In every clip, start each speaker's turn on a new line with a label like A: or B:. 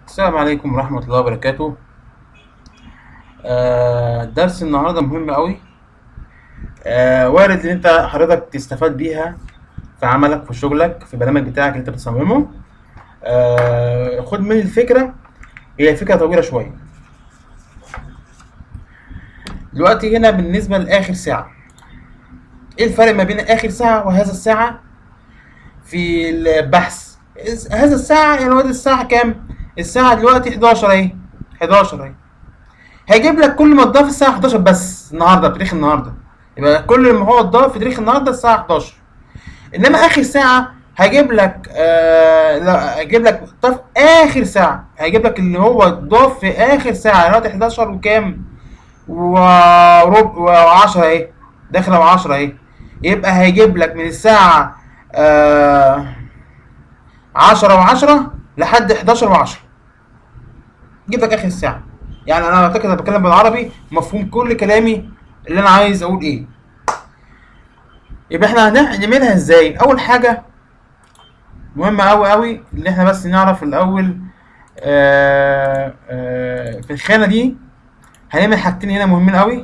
A: السلام عليكم ورحمة الله وبركاته آه، درس النهاردة مهم قوي آه، وارد ان انت حضرتك تستفاد بيها في عملك في شغلك في البرنامج بتاعك اللي انت بتصممه آه، خد مني الفكرة هي فكرة طويلة شوية دلوقتي هنا بالنسبة لآخر ساعة ايه الفرق ما بين آخر ساعة وهذا الساعة في البحث هذا الساعة يعني دلوقتي الساعة كام؟ الساعة دلوقتي 11 اهي 11 اهي هيجيب لك كل ما اتضاف الساعة 11 بس النهاردة بتاريخ النهاردة يبقى كل ما هو اتضاف في تاريخ النهاردة الساعة 11 انما اخر ساعة هيجيب لك آه لا هيجيب لك ضاف اخر ساعة هيجيب لك اللي هو اتضاف في اخر ساعة دلوقتي 11 وكام؟ وربع و10 اهي داخلة و10 اهي يبقى هيجيب لك من الساعة آه 10 و10 لحد 11 و10 جيب لك اخر الساعه يعني انا اعتقد انا بتكلم بالعربي مفهوم كل كلامي اللي انا عايز اقول ايه يبقى احنا هنعملها ازاي اول حاجه مهمه قوي قوي اللي احنا بس نعرف الاول آه آه في الخانه دي هنعمل حاجتين هنا مهمين قوي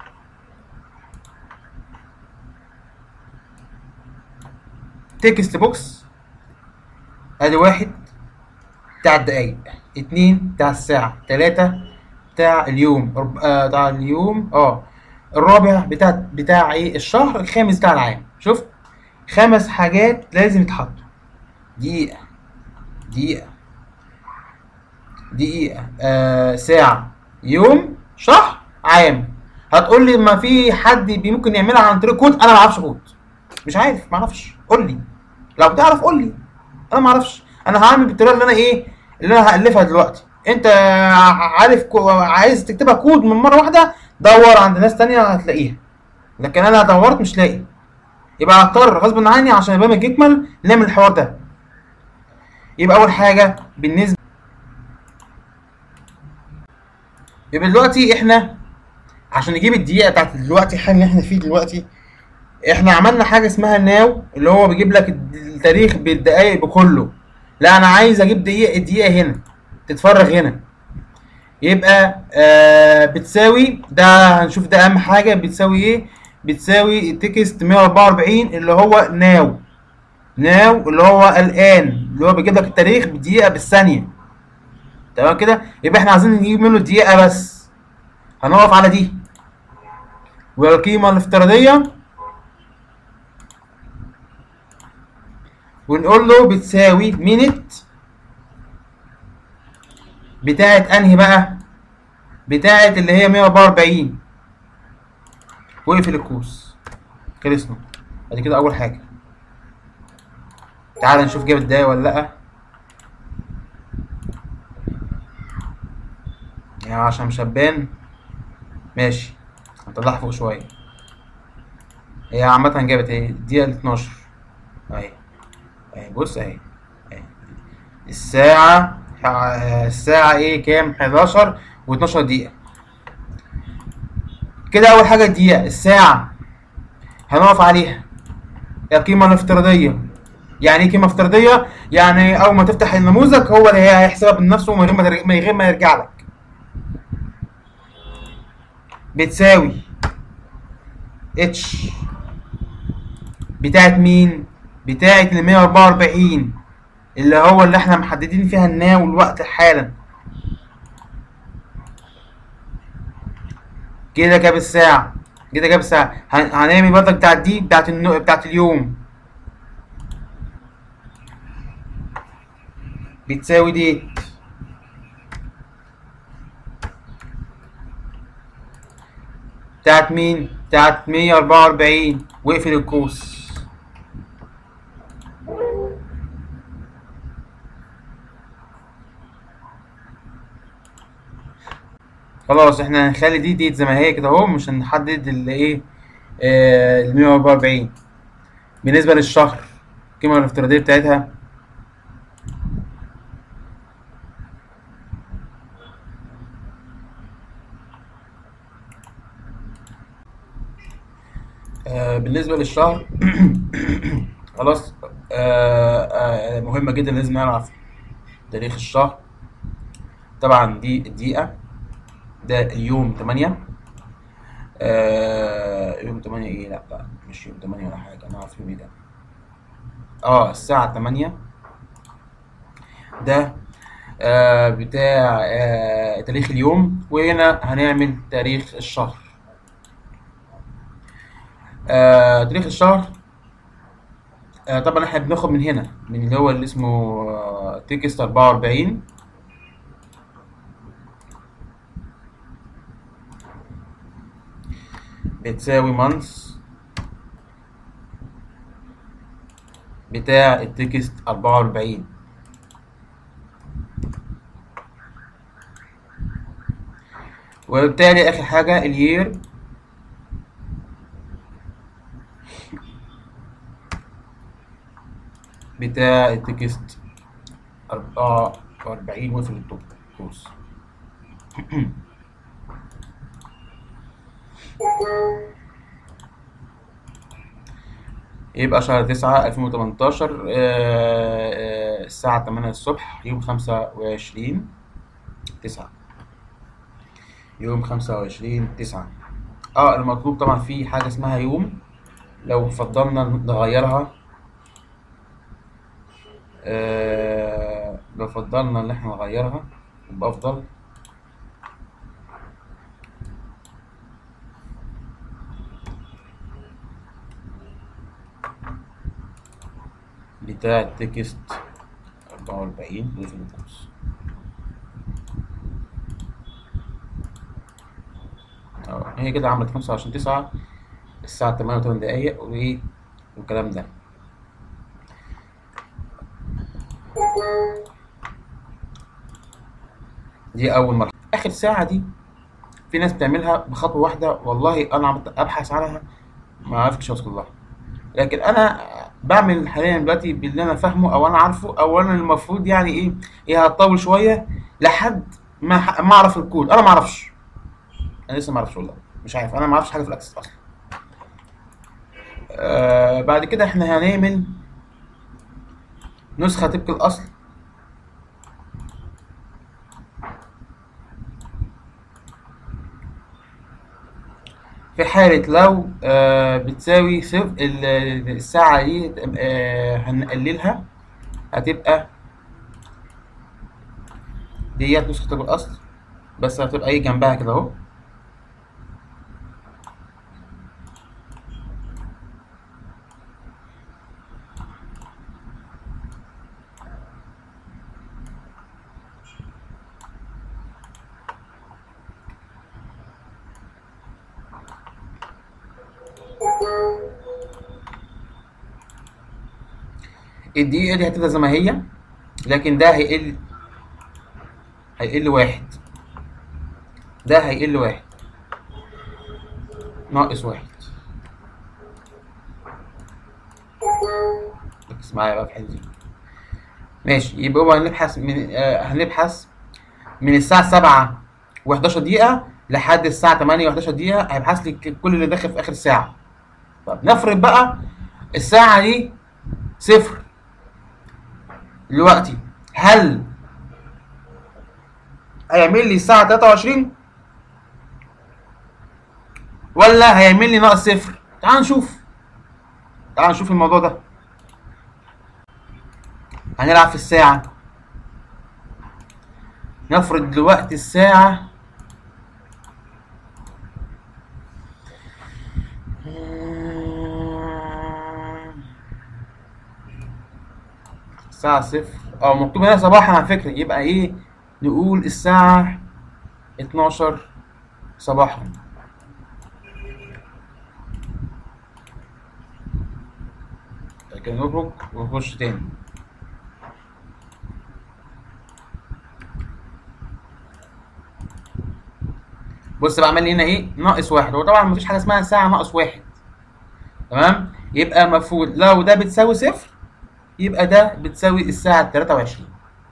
A: تكست بوكس ادي واحد بتاع الدقايق اتنين بتاع الساعة تلاتة بتاع اليوم رب... آه بتاع اليوم اه الرابع بتاع بتاع ايه الشهر الخامس بتاع العام شفت خمس حاجات لازم يتحطوا دقيقة دقيقة دقيقة آه ساعة يوم شهر عام هتقول لي ما في حد بي- ممكن يعملها عن طريق كود انا ما اعرفش كود مش عارف ما اعرفش قول لي لو بتعرف قول لي انا ما اعرفش انا هعمل بالطريقه اللي انا ايه اللي انا هالفها دلوقتي انت عارف كو... عايز تكتبها كود من مره واحده دور عند ناس تانية هتلاقيها لكن انا دورت مش لاقي يبقى هضطر غصب عني عشان البرنامج يكمل نعمل الحوار ده يبقى اول حاجه بالنسبه يبقى دلوقتي احنا عشان نجيب الدقيقه بتاعت دلوقتي الحاجه اللي احنا فيه دلوقتي احنا عملنا حاجه اسمها ناو اللي هو بيجيب لك التاريخ بالدقايق بكله لا انا عايز اجيب دقيقه دقيقه هنا تتفرغ هنا يبقى آه بتساوي ده هنشوف ده اهم حاجه بتساوي ايه بتساوي التكست 144 اللي هو ناو ناو اللي هو الان اللي هو بيجيب لك التاريخ بالدقيقه بالثانيه تمام كده يبقى احنا عايزين نجيب منه دقيقه بس هنقف على دي والقيمه الافتراضيه ونقول له بتساوي مينت بتاعت انهي بقى بتاعت اللي هي 144 واقفل القوس خلصنا ادي كده اول حاجه تعال نشوف جاب الدقايق ولا لا يعني عشان مش هبان ماشي هنطلعها فوق شويه هي عامة جابت ايه الدقيقة 12 اهي اهي بص اهي اهي الساعة آه، الساعة ايه كام 11 و12 دقيقة كده أول حاجة الدقيقة الساعة هنقف عليها القيمة الافتراضية يعني ايه قيمة افتراضية؟ يعني أول ما تفتح النموذج هو اللي هي هيحسبها بنفسه من غير ما ترج- من غير ما يرجع لك بتساوي اتش بتاعت مين؟ بتاعت ال 144 اللي هو اللي احنا محددين فيها الناو الوقت حالا كده جاب الساعة كده جاب الساعة هن- هنعمل برضك بتاعت دي بتاعت النو... بتاعت اليوم بتساوي دي بتاعت مين؟ بتاعت 144 واقفل القوس خلاص احنا هنخلي دي ديت زي ما هي كده اهو مش هنحدد ال ايه آه، ال 144 بالنسبة للشهر القيمة الافتراضية بتاعتها آه، بالنسبة للشهر خلاص آه، آه، مهمة جدا لازم نعرف تاريخ الشهر طبعا دي الدقيقة ده اليوم تمانية آه يوم تمانية ايه لا لا مش يوم تمانية ولا حاجة انا عارف يوم ايه ده اه الساعة تمانية ده آه بتاع آه تاريخ اليوم وهنا هنعمل تاريخ الشهر آه تاريخ الشهر آه طبعا احنا بناخد من هنا من اللي هو اللي اسمه آه تكست 44 بتساوي مانث بتاع التكست 44 وبالتالي اخر حاجة اليير بتاع التكست أربعة وأربعين وفي التوب كورس يبقى شهر تسعة ألفين وتمنتاشر الساعة تمانية الصبح يوم خمسة وعشرين تسعة يوم خمسة وعشرين تسعة اه المطلوب طبعا في حاجة اسمها يوم لو فضلنا نغيرها آه لو فضلنا ان احنا نغيرها يبقى افضل بتاع التكست أربعة وأربعين ليفل الكورس اه هي كده عملت خمسة وعشرين تسعة الساعة تمانية وتمن دقايق وإيه والكلام ده دي أول مرة آخر ساعة دي في ناس بتعملها بخطوة واحدة والله أنا عملت أبحث عنها ما عرفتش أوصل لها لكن أنا بعمل حاليا دلوقتي باللي أنا فاهمه أو أنا عارفه أو أنا المفروض يعني إيه هي هتطول شوية لحد ما ما أعرف الكود أنا ما أعرفش أنا لسه ما أعرفش والله مش عارف أنا ما أعرفش حاجة في الأكسس أصلا آه بعد كده إحنا هنعمل نسخة طبق الأصل في حالة لو آه بتساوي صفر الساعة دي آه هنقللها هتبقى ديت نسخة طبق الأصل بس هتبقى ايه جنبها كده اهو الدقيقة دي هتبقى زي ما هي لكن ده هيقل هيقل واحد ده هيقل واحد ناقص واحد ركز معايا بقى في الحته دي ماشي يبقى هو هنبحث من آه هنبحث من الساعة سبعة و11 دقيقة لحد الساعة 8 و11 دقيقة هيبحث لي كل اللي داخل في آخر الساعة طب نفرض بقى الساعة دي صفر دلوقتي هل هيعمل لي الساعة 23 ولا هيعمل لي ناقص صفر تعال نشوف تعال نشوف الموضوع ده هنلعب في الساعة نفرض دلوقتي الساعة الساعة صفر اه مكتوب هنا صباحا على فكرة يبقى ايه نقول الساعة اتناشر صباحا لكن نخرج ونخش تاني بص بقى عمل لي هنا ايه ناقص واحد هو طبعا مفيش حاجة اسمها ساعة ناقص واحد تمام يبقى المفروض لو ده بتساوي صفر يبقى ده بتساوي الساعة 23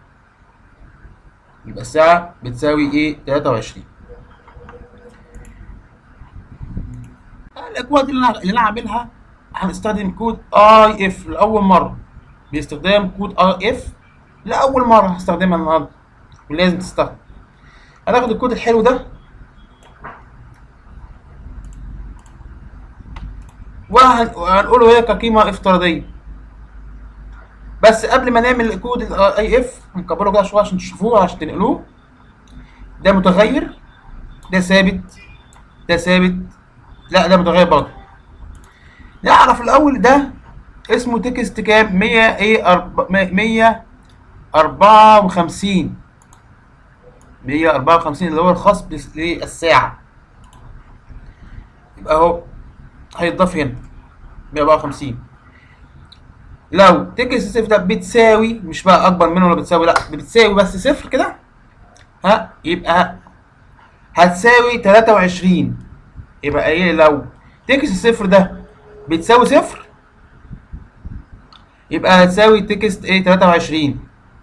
A: يبقى الساعة بتساوي ايه 23 الاكواد اللي انا اللي انا عاملها هنستخدم كود اي اف لاول مرة باستخدام كود اي اف لاول مرة هستخدمها النهارده ولازم تستخدم هناخد الكود الحلو ده وهن- وهنقوله هي كقيمة افتراضية بس قبل ما نعمل الكود الاي اف هنكبره كده شوية عشان تشوفوه عشان تنقلوه ده متغير ده ثابت ده ثابت لا ده متغير برضه نعرف الاول ده اسمه تكست كام 100 ايه 154 154 اللي هو الخاص بس- بالساعة يبقى اهو هيتضاف هنا 154 لو تكست صفر ده بتساوي مش بقى اكبر منه ولا بتساوي لا بتساوي بس صفر كده ها يبقى هتساوي 23 يبقى ايه لو تكست الصفر ده بتساوي صفر يبقى هتساوي تكست ايه 23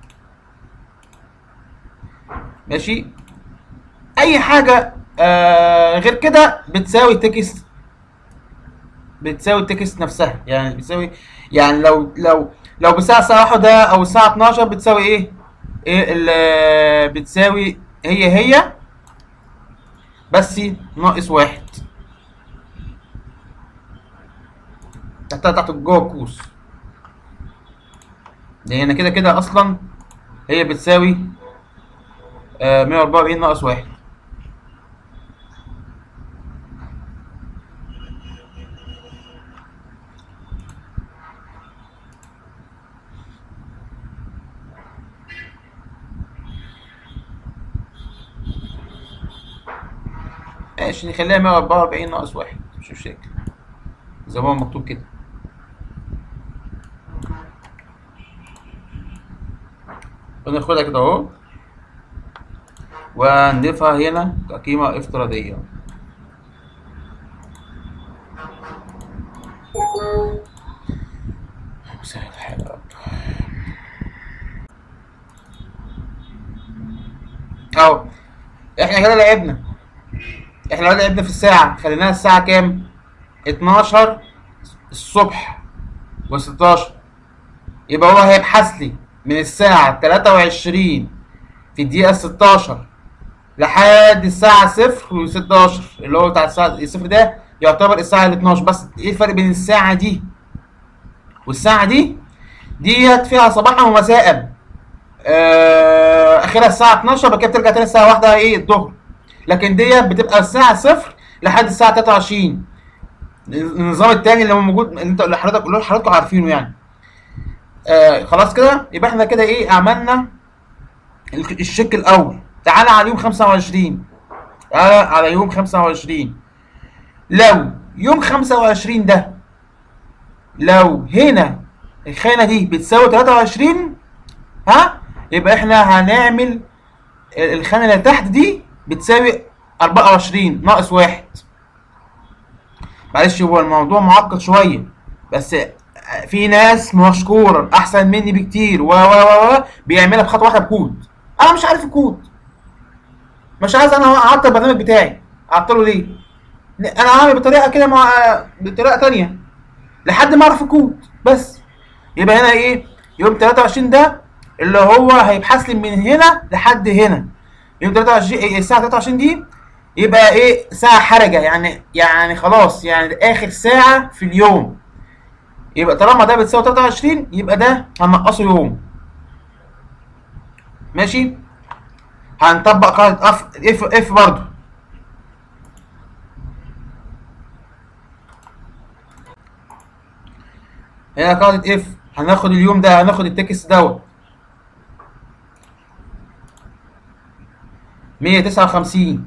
A: ماشي اي حاجه آه غير كده بتساوي تكست بتساوي التكست نفسها يعني بتساوي يعني لو لو لو بالساعه الساعه 1 او الساعه 12 بتساوي ايه ايه ال- بتساوي هي هي بس ناقص واحد تحتها تحت جوه القوس لان كده كده اصلا هي بتساوي آه 144 ناقص واحد ماشي نخليها 144 ناقص واحد مش مشاكل زي ما هو مكتوب كده وناخدها كده اهو ونضيفها هنا كقيمة افتراضية مسهل الحال يا رب اهو احنا كده لعبنا احنا دلوقتي لعبنا في الساعة خليناها الساعة كام؟ 12 الصبح و16 يبقى هو هيبحث لي من الساعة 23 في الدقيقة 16 لحد الساعة 0 و16 اللي هو بتاع الساعة الصفر ده يعتبر الساعة ال 12 بس ايه الفرق بين الساعة دي والساعة دي؟ ديت فيها صباحا ومساء آه، اخرها الساعة 12 بعد كده بترجع تاني الساعة 1 ايه الظهر لكن ديت بتبقى الساعة صفر لحد الساعة 23 النظام التاني اللي هو موجود اللي انت اللي حضرتك اللي حضراتكم عارفينه يعني آه خلاص كده يبقى احنا كده ايه عملنا ال- الشك الاول تعالى على يوم 25 تعالى على يوم 25 لو يوم 25 ده لو هنا الخانة دي بتساوي 23 ها يبقى احنا هنعمل الخانة اللي تحت دي بتساوي 24 ناقص واحد معلش هو الموضوع معقد شوية بس في ناس مشكورة أحسن مني بكتير و و و و بيعملها بخطوة واحدة بكود أنا مش عارف الكود مش عايز أنا أعطل البرنامج بتاعي أعطله ليه؟ أنا هعمل بطريقة كده مع بطريقة تانية لحد ما أعرف الكود بس يبقى هنا إيه؟ يوم 23 ده اللي هو هيبحث لي من هنا لحد هنا يوم 23 إيه، الساعة 23 دي يبقى ايه ساعة حرجة يعني يعني خلاص يعني ده اخر ساعة في اليوم يبقى طالما ده بتساوي 23 يبقى ده هنقصه يوم ماشي هنطبق قاعدة اف اف اف برضه هنا قاعدة اف هناخد اليوم ده هناخد التكست دوت 159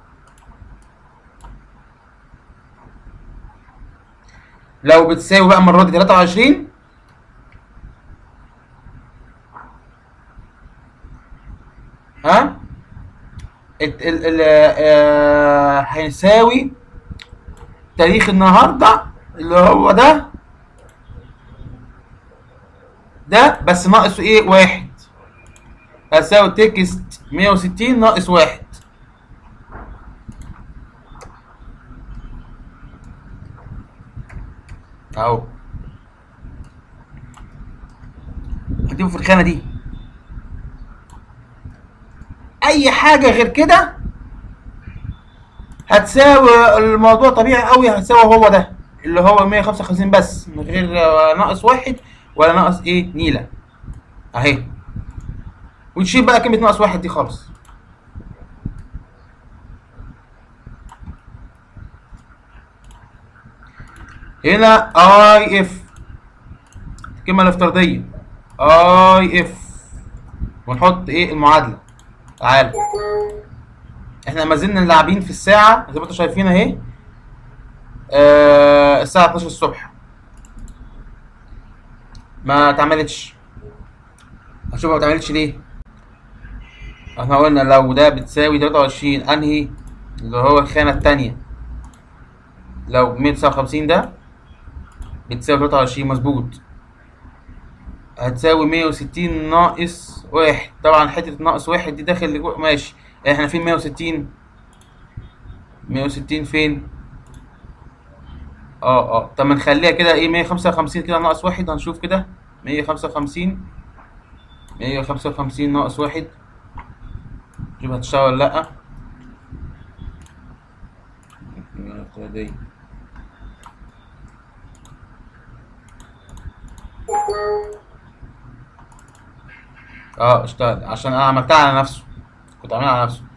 A: لو بتساوي بقى المرة دي 23 ها ال ال ال آه هيساوي تاريخ النهارده اللي هو ده ده بس ناقصه ايه واحد هتساوي تكست 160 ناقص واحد اهو هتجيبه في الخانه دي اي حاجه غير كده هتساوي الموضوع طبيعي قوي هتساوي هو ده اللي هو 155 بس من غير آه، ناقص واحد ولا ناقص ايه نيله اهي وتشيل بقى كلمه ناقص واحد دي خالص هنا اي اف الكلمه الافتراضيه اي اف ونحط ايه المعادله تعالى احنا ما زلنا لاعبين في الساعه زي ما انتم شايفين اهي آه الساعه 12 الصبح ما اتعملتش هنشوف ما اتعملتش ليه احنا قلنا لو ده بتساوي 23 انهي اللي هو الخانه التانية لو 159 ده بتساوي 23 مظبوط هتساوي 160 ناقص واحد طبعا حتة ناقص واحد دي داخل لجوه ماشي احنا فين 160 160 فين اه اه طب ما نخليها كده ايه 155 كده ناقص واحد هنشوف كده 155 155 ناقص واحد شوف هتشتغل ولا لأ دي. اه اشتغل عشان انا عملتها على نفسه كنت عاملها على نفسه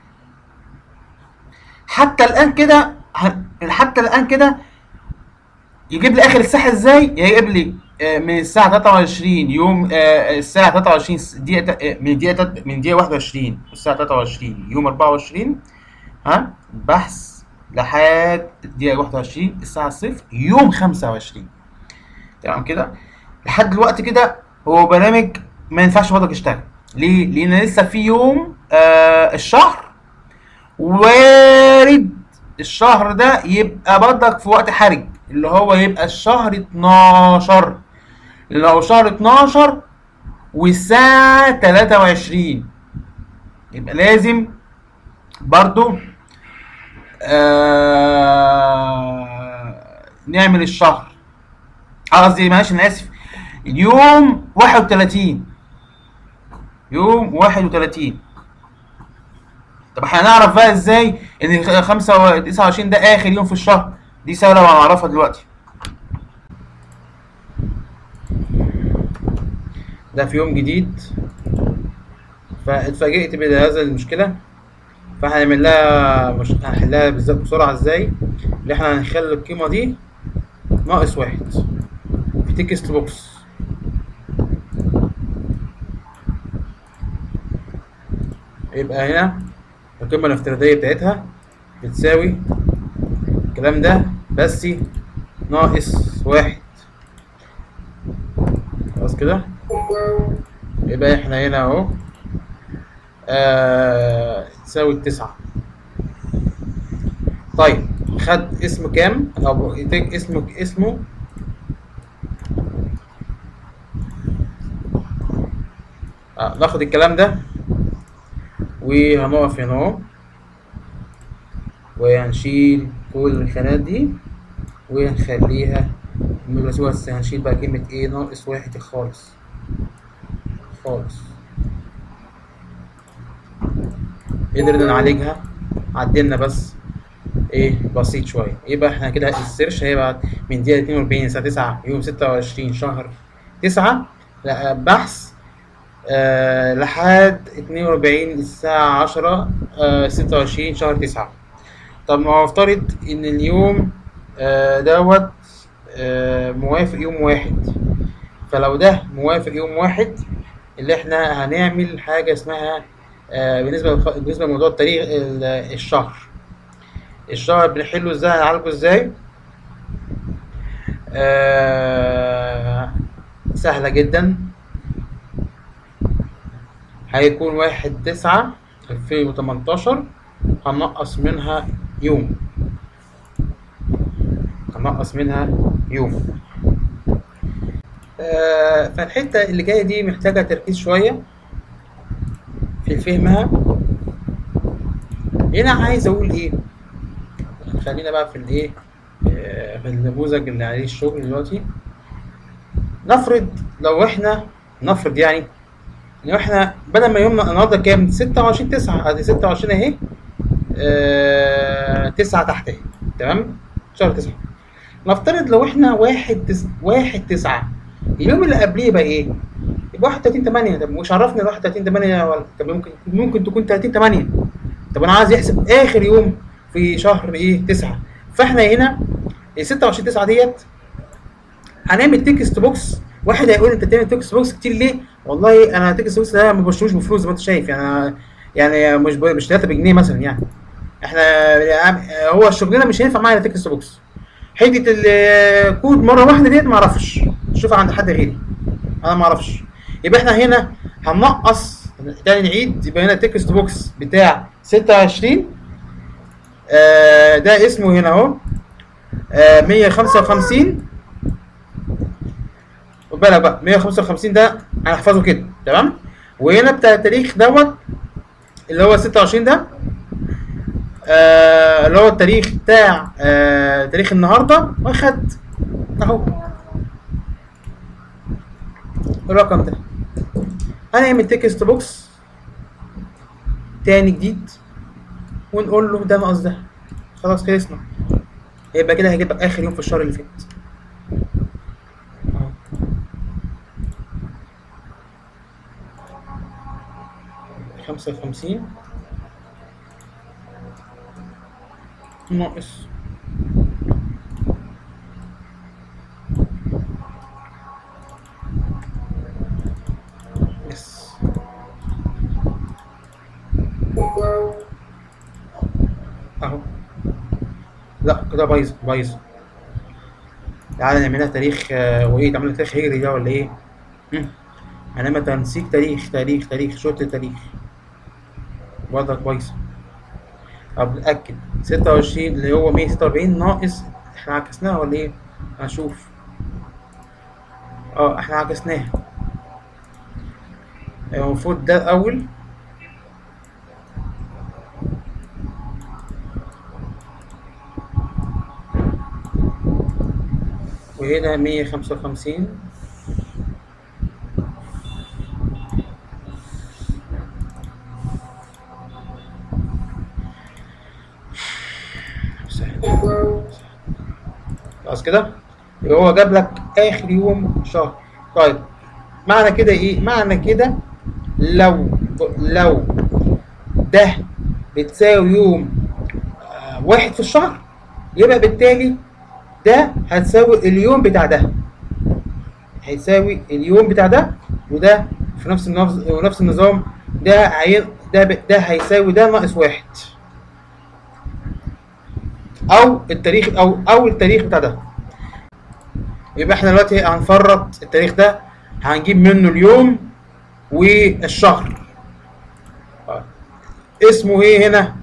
A: حتى الان كده ه- حتى الان كده يجيب لي اخر الساعه ازاي يجيب لي آه، من الساعه 23 يوم آه، الساعه 23 دقيقه آه، من دقيقه من دقيقه 21 الساعه 23 يوم 24 ها بحث لحد دقيقه 21 الساعه 0 يوم 25 تمام كده لحد دلوقتي كده هو برنامج ما ينفعش برضك يشتغل ليه؟ لان لسه في يوم آه الشهر وارد الشهر ده يبقى برضك في وقت حرج اللي هو يبقى الشهر 12 لو شهر 12 والساعة 23 يبقى لازم برضو آه نعمل الشهر قصدي معلش انا اسف اليوم 31 يوم 31 طب احنا هنعرف بقى ازاي ان 5 29 ده اخر يوم في الشهر دي سهله وهنعرفها دلوقتي ده في يوم جديد فاتفاجئت بهذه المشكله فهنعمل لها مش هنحلها بالذات بسرعه ازاي اللي احنا هنخلي القيمه دي ناقص واحد في تكست بوكس يبقى هنا القيمة الافتراضية بتاعتها بتساوي الكلام ده بس ناقص واحد خلاص كده يبقى احنا هنا اهو آه تساوي التسعة طيب خد اسم كام او يتك اسمه اسمه آه ناخد الكلام ده وهنقف هنا اهو وهنشيل كل الخانات دي وهنخليها بس بس هنشيل بقى كلمة ايه ناقص واحد خالص خالص قدرنا نعالجها عدلنا بس ايه بسيط شوية يبقى احنا كده السيرش هيبقى من دقيقة 42 الساعة 9 يوم 26 شهر 9 لا بحث آه لحد 42 الساعة 10 آه 26 شهر 9 طب ما هو افترض ان اليوم آه دوت آه موافق يوم واحد فلو ده موافق يوم واحد اللي احنا هنعمل حاجة اسمها آه بالنسبة للخ- بالنسبة لموضوع التاريخ ال- الشهر الشهر بنحله ازاي هنعالجه ازاي آه سهلة جدا هيكون واحد تسعة ألفين وتمنتاشر هنقص منها يوم هنقص منها يوم آه فالحتة اللي جاية دي محتاجة تركيز شوية في فهمها هنا عايز أقول إيه خلينا بقى في الإيه آه، في النموذج اللي عليه الشغل دلوقتي نفرض لو إحنا نفرض يعني لو احنا بدل ما يومنا النهارده كام 26 9 ادي 26 اهي آه 9 تحت اهي تمام شهر 9 نفترض لو احنا واحد تس... واحد تسعة اليوم اللي قبليه يبقى ايه؟ يبقى 31 8 طب مش عرفني ال 31 8 ولا طب ممكن ممكن تكون 30 8 طب انا عايز يحسب اخر يوم في شهر ايه 9 فاحنا هنا ال 26 9 ديت هنعمل تكست بوكس واحد هيقول انت بتعمل تكست بوكس كتير ليه؟ والله انا تكست بوكس ده ما بشتروش بفلوس زي ما انت شايف يعني يعني مش ب- مش 3 بجنيه مثلا يعني احنا هو شغلنا مش هينفع معانا تكست بوكس حته الكود مره واحده ديت ما اعرفش شوفها عند حد غيري انا ما اعرفش يبقى احنا هنا هننقص تاني نعيد يبقى هنا تكست بوكس بتاع 26 آه ده اسمه هنا اهو آه 155 خد بالك بقى 155 ده هنحفظه كده تمام وهنا بتاع التاريخ دوت اللي هو 26 ده آه اللي هو التاريخ بتاع آه تاريخ النهارده واخد اهو الرقم ده هنعمل تكست بوكس تاني جديد ونقول له ده ناقص ده خلاص خلصنا يبقى كده هيجيب لك اخر يوم في الشهر اللي فات أهو. خمسة وخمسين ناقص يس اهو لا كده بايظ بايظ تعالى نعملها تاريخ آه، وايه تعملها تاريخ هجري ده ولا ايه؟ مم. هنعمل تنسيق تاريخ تاريخ تاريخ شرط تاريخ وضعك بايظ طب نتأكد ستة وعشرين اللي هو مية ستة وأربعين ناقص احنا عكسناها ولا ايه؟ هنشوف اه احنا عكسناها يبقى المفروض ده الأول وهنا مية خمسة وخمسين خلاص كده يبقى هو جاب لك اخر يوم شهر طيب معنى كده ايه معنى كده لو لو ده بتساوي يوم آه، واحد في الشهر يبقى بالتالي ده هتساوي اليوم بتاع ده هيساوي اليوم بتاع ده وده في نفس النفس ونفس النظام ده عين ده ب- ده هيساوي ده ناقص واحد او التاريخ او او التاريخ بتاع ده يبقى احنا دلوقتي هنفرط التاريخ ده هنجيب منه اليوم والشهر آه. اسمه ايه هنا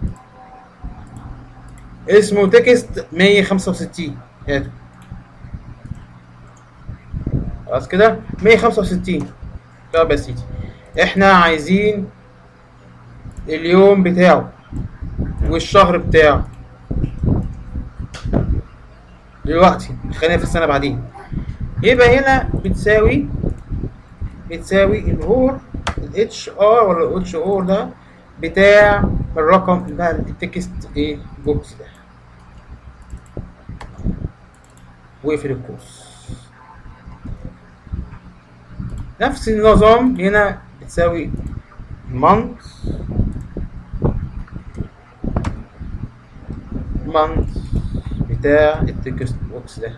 A: اسمه تكست 165 هاته خلاص كده 165 طب يا سيدي احنا عايزين اليوم بتاعه والشهر بتاعه دلوقتي خلينا في السنة بعدين يبقى هنا بتساوي بتساوي الهور الاتش ار ولا الاتش اور ده بتاع الرقم بتاع التكست ايه بوكس ده واقفل القوس نفس النظام هنا بتساوي month month بتاع التكست بوكس ده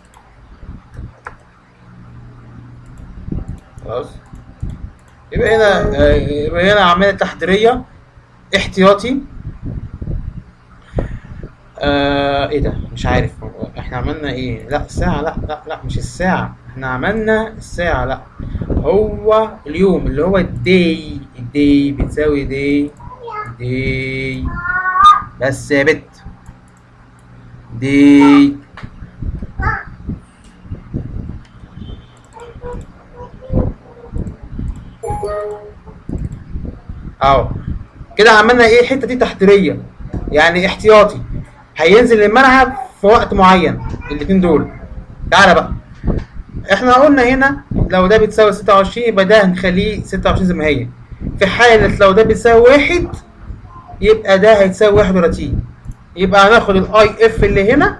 A: خلاص يبقى هنا آه، يبقى هنا عملية تحضيرية احتياطي آه ايه ده مش عارف احنا عملنا ايه لا الساعة لا لا لا مش الساعة احنا عملنا الساعة لا هو اليوم اللي هو الدي الدي بتساوي دي دي بس يا بت دي اهو كده عملنا ايه الحته دي تحضيريه يعني احتياطي هينزل الملعب في وقت معين الاتنين دول تعالى بقى احنا قلنا هنا لو ده بتساوي 26 يبقى ده هنخليه 26 زي ما هي في حالة لو ده بيساوي واحد يبقى ده هيتساوي 31 يبقى هناخد الاي اف اللي هنا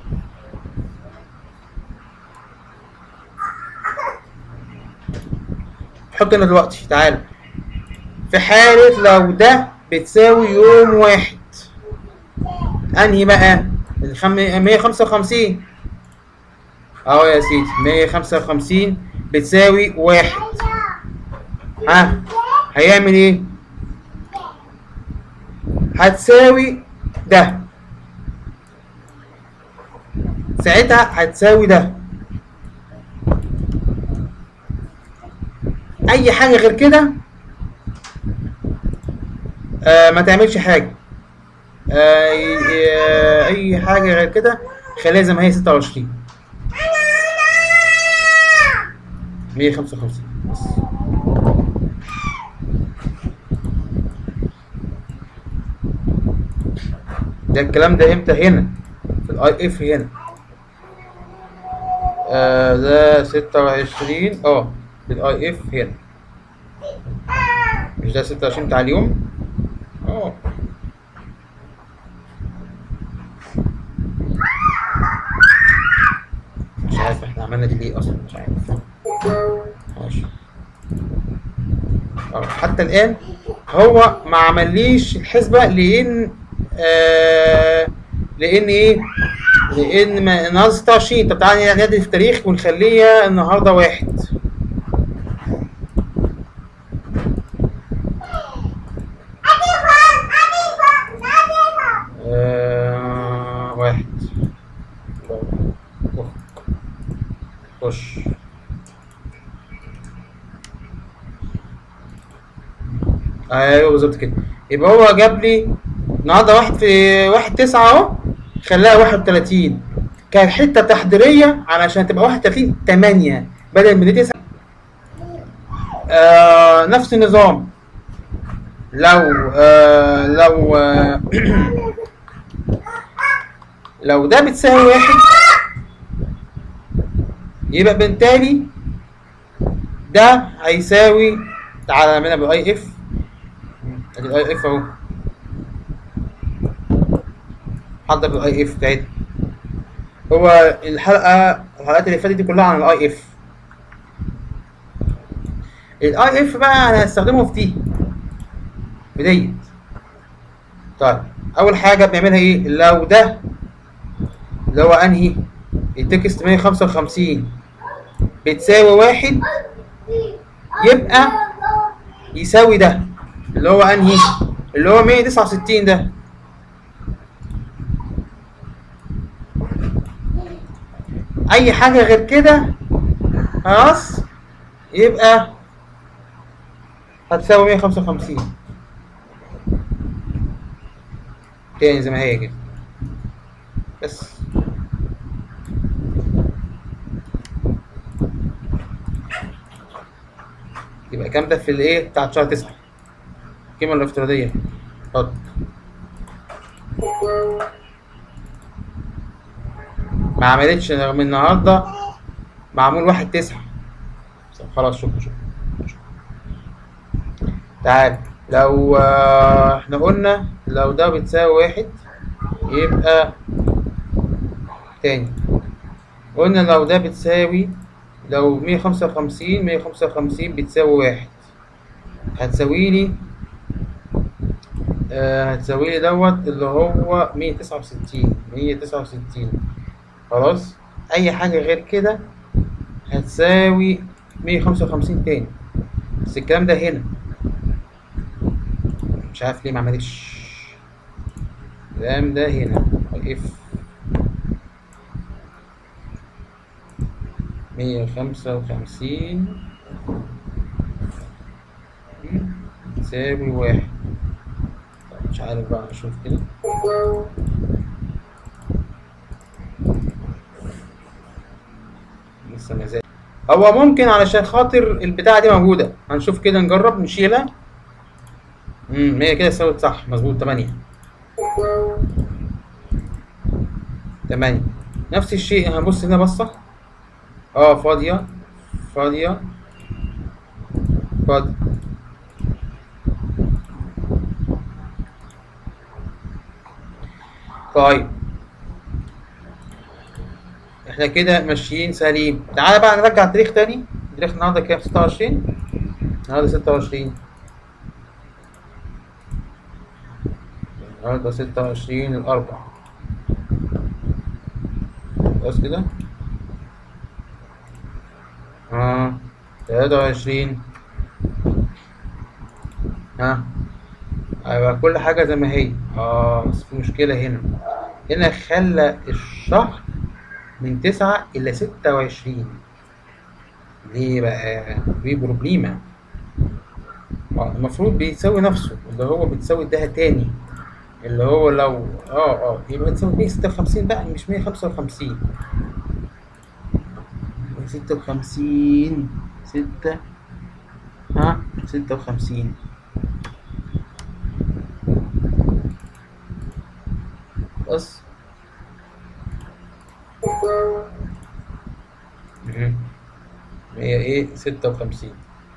A: حط هنا دلوقتي تعالى في حالة لو ده بتساوي يوم واحد انهي بقى الخم... 155 اهو يا سيدي 155 بتساوي واحد ها هيعمل ايه هتساوي ده ساعتها هتساوي ده اي حاجه غير كده آه ما تعملش حاجه آه ي- آه، اي حاجه غير كده خليها زي ما هي 26 155 بس ده الكلام ده امتى هنا في الاي اف هنا آه ده 26 اه في الاي اف هنا مش ده 26 بتاع اليوم اه مش عارف احنا عملنا دي ليه اصلا مش عارف ماشي اه حتى الان هو ما عمليش الحسبه لان آه لان ايه لان ما النهارده 26 طب تعالى نعدل في التاريخ ونخليها النهارده واحد آه واحد خش ايوه بالظبط كده يبقى هو جاب لي النهارده واحد في واحد تسعة اهو خلاها واحد وتلاتين كانت حتة تحضيرية علشان تبقى واحد وتلاتين تمانية بدل من دي تسعة آه نفس النظام لو آه لو آه لو ده بتساوي واحد يبقى بالتالي ده هيساوي تعالى نعملها بالاي اف ادي الاي اف اهو حضر بالاي اف بتاعتنا هو الحلقه الحلقات اللي فاتت دي كلها عن الاي اف الاي اف بقى انا هستخدمه في دي في ديت طيب اول حاجه بنعملها ايه لو ده اللي هو انهي التكست 155 بتساوي واحد يبقى يساوي ده اللي هو انهي اللي هو 169 ده اي حاجه غير كده خلاص يبقى هتساوي 155 تاني زي ما هي كده بس يبقى كام ده في الايه بتاعت شهر تسعة القيمة الافتراضية اتفضل ما عملتش رغم النهاردة معمول واحد تسعة خلاص شكرا شكرا تعال لو آه، احنا قلنا لو ده بتساوي واحد يبقى تاني قلنا لو ده بتساوي لو مية خمسة وخمسين مية خمسة وخمسين بتساوي واحد هتساوي لي آه هتساوي لي دوت اللي هو مية تسعة وستين مية تسعة وستين خلاص أي حاجة غير كده هتساوي مية خمسة وخمسين تاني بس الكلام ده هنا مش عارف ليه ما عملتش الكلام ده هنا اف مية خمسة وخمسين تساوي واحد طب مش عارف بقى اشوف كده لسه ما زال هو ممكن علشان خاطر البتاعة دي موجودة هنشوف كده نجرب نشيلها امم هي كده سوت صح مظبوط تمانية تمانية نفس الشيء هنبص هنا بصة اه فاضية فاضية فاضي طيب احنا كده ماشيين سليم تعالى بقى نرجع التاريخ تاني التاريخ النهارده كام 26 النهارده 26 النهارده 26 الأربع بس كده اه 23 ها ايوه كل حاجة زي ما هي اه بس في مشكلة هنا هنا خلى الشهر من تسعة إلى ستة وعشرين ليه بقى؟ في بروبليما اه المفروض بيساوي نفسه اللي هو بتساوي ده تاني اللي هو لو اه اه يبقى بتساوي 156 بقى مش 155 156 ستة ها 56 بس مهم. هي ايه ستة وخمسين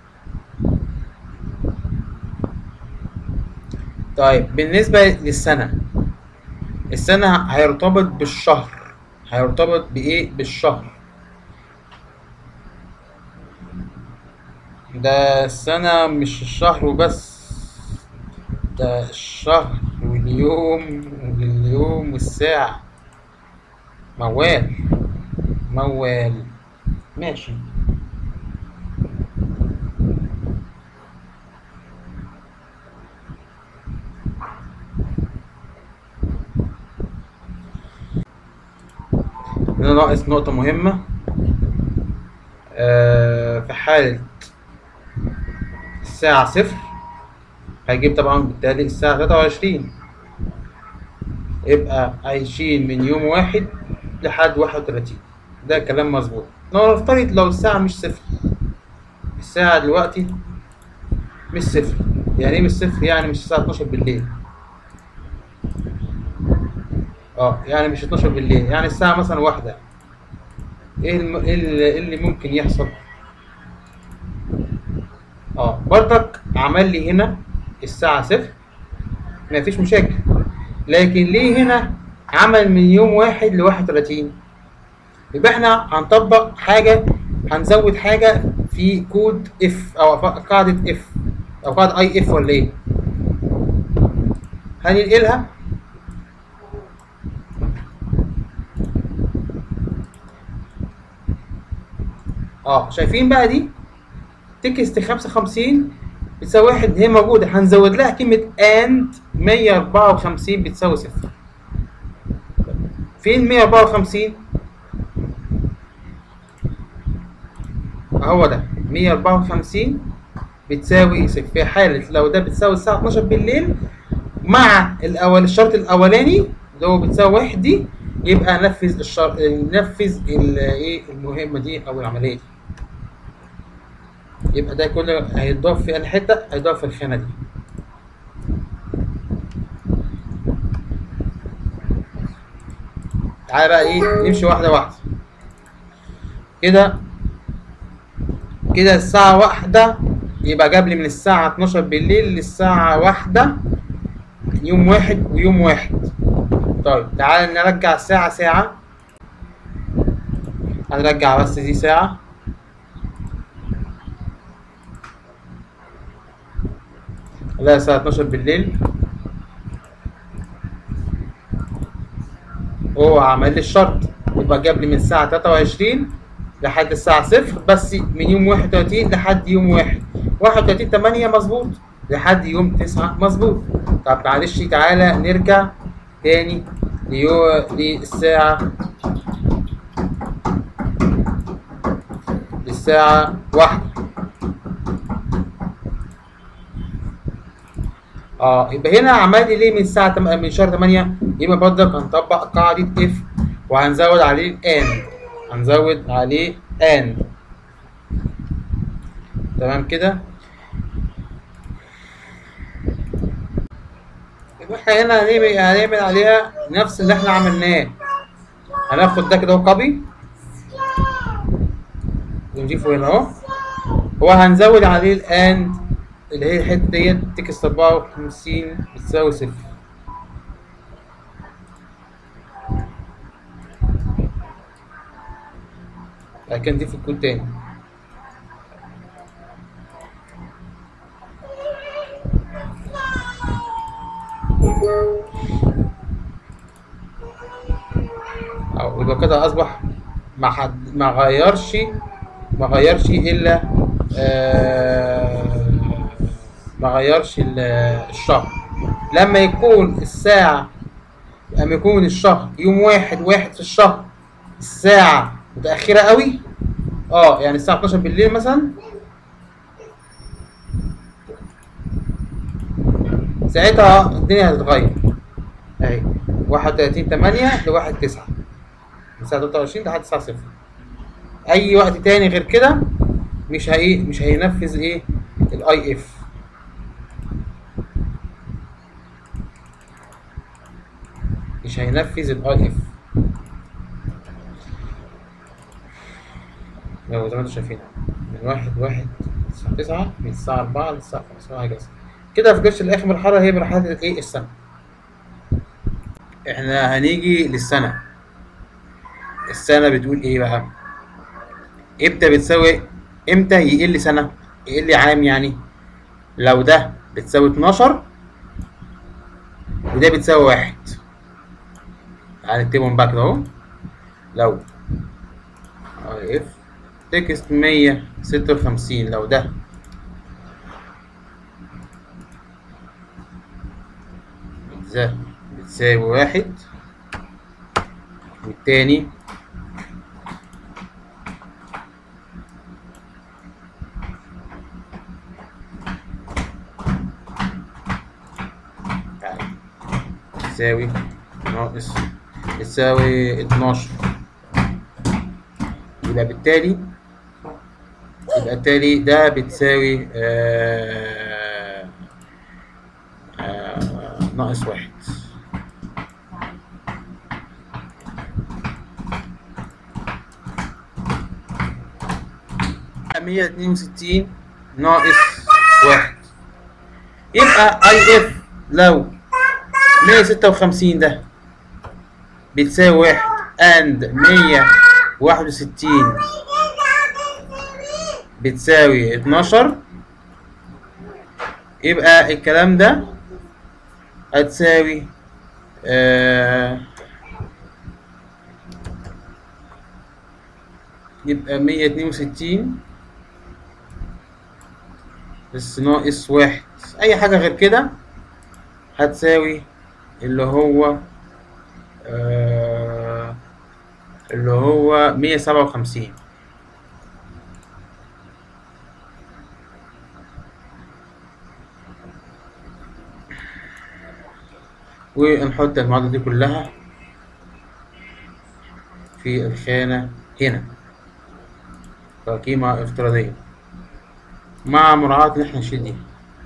A: طيب بالنسبة للسنة السنة هيرتبط بالشهر هيرتبط بإيه بالشهر ده السنة مش الشهر وبس ده الشهر واليوم واليوم والساعة موال موال ماشي هنا ناقص نقطة مهمة آه في حالة الساعة صفر هيجيب طبعا بالتالي الساعة تلاتة وعشرين يبقى عايشين من يوم واحد لحد واحد وتلاتين ده كلام مظبوط لو نفترض لو الساعة مش صفر الساعة دلوقتي مش صفر يعني ايه مش صفر يعني مش الساعة 12 بالليل اه يعني مش 12 بالليل يعني الساعة مثلا واحدة ايه الم... إيه اللي إيه اللي ممكن يحصل اه برضك عمل لي هنا الساعة صفر مفيش مشاكل لكن ليه هنا عمل من يوم واحد لواحد وتلاتين يبقى احنا هنطبق حاجة هنزود حاجة في كود اف او قاعدة اف او قاعدة اي اف ولا ايه هننقلها اه شايفين بقى دي تكست 55 بتساوي واحد هي موجودة هنزود لها كلمة and 154 بتساوي صفر فين 154 هو ده 154 بتساوي صفر في حالة لو ده بتساوي الساعة 12 بالليل مع الأول الشرط الأولاني اللي هو بتساوي واحد دي يبقى نفذ الشرط نفذ ايه المهمة دي أو العملية دي يبقى ده كله هيتضاف في الحتة هيتضاف في الخانة دي تعالى بقى ايه نمشي واحدة واحدة كده كده الساعة واحدة يبقى جاب لي من الساعة 12 بالليل للساعة واحدة يوم واحد ويوم واحد طيب تعالى نرجع الساعة ساعة هنرجع بس دي ساعة لا الساعة 12 بالليل هو عمل لي الشرط يبقى جاب لي من الساعة 23 لحد الساعة صفر بس من يوم 31 لحد يوم واحد 31 8 مظبوط لحد يوم 9 مظبوط طب معلش تعالى نرجع تاني ليو للساعة للساعة واحدة اه يبقى هنا عمل لي ليه من الساعة تم... من شهر 8 يبقى برضك هنطبق قاعدة اف وهنزود عليه الاند هنزود عليه اند تمام كده يبقى احنا هنا هنعمل هنعمل عليها نفس اللي احنا عملناه هناخد ده كده كوبي ونضيفه هنا اهو وهنزود عليه الان اللي هي الحته ديت تكست 54 بتساوي صفر بعد كده نضيف الكود تاني أو يبقى كده أصبح ما حد ما غيرش ما غيرش إلا آه ما غيرش ال- الشهر لما يكون الساعة لما يكون الشهر يوم واحد واحد في الشهر الساعة متأخرة قوي اه يعني الساعة 12 بالليل مثلا ساعتها الدنيا هتتغير اهي 31 8 ل 1 9 من الساعة 23 لحد الساعة 0 أي وقت تاني غير كده مش هي مش هينفذ ايه الاي اف مش هينفذ الاي اف لو زي ما انتم شايفين من واحد واحد الساعة تسعة من الساعة أربعة للساعة خمسة وهكذا كده في جيش الآخر مرحلة هي مرحلة الإيه السنة إحنا هنيجي للسنة السنة بتقول إيه بقى؟ إمتى بتساوي إمتى يقل سنة؟ يقل عام يعني لو ده بتساوي 12 وده بتساوي واحد تعال نكتبهم بقى كده أهو لو اف تكست مية ستة وخمسين لو ده ده بتساوي واحد والتاني تعال. بتساوي ناقص بتساوي اتناشر يبقى بالتالي يبقى بالتالي ده بتساوي آه آه ناقص واحد مية اتنين وستين ناقص واحد يبقى اي اف لو مية ستة وخمسين ده بتساوي واحد اند مية واحد وستين بتساوي اتناشر يبقى الكلام ده هتساوي آه يبقى مية اتنين وستين بس ناقص واحد أي حاجة غير كده هتساوي اللي هو آه اللي هو مية سبعة وخمسين ونحط المعادلة دي كلها في الخانة هنا كقيمة افتراضية مع مراعاة إن احنا نشيل دي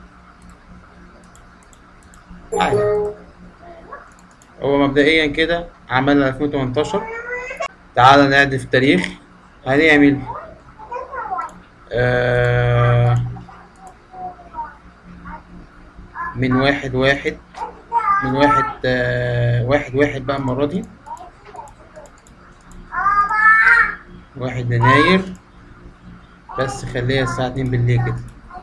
A: عادي هو مبدئيا كده عملنا 2018 تعالى نعدل في التاريخ هنعمل آه من واحد واحد من واحد آه واحد واحد بقى المرة دي واحد يناير بس خليها الساعة اتنين بالليل كده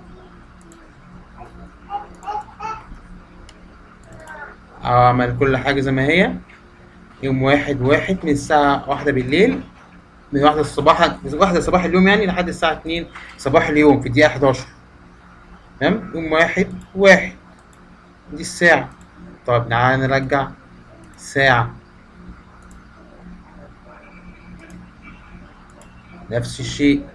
A: أعمل كل حاجة زي ما هي يوم واحد واحد من الساعة واحدة بالليل من واحدة الصباح من واحدة صباح اليوم يعني لحد الساعة اتنين صباح اليوم في الدقيقة حداشر تمام يوم واحد واحد دي الساعة طب تعالى نرجع ساعة نفس الشيء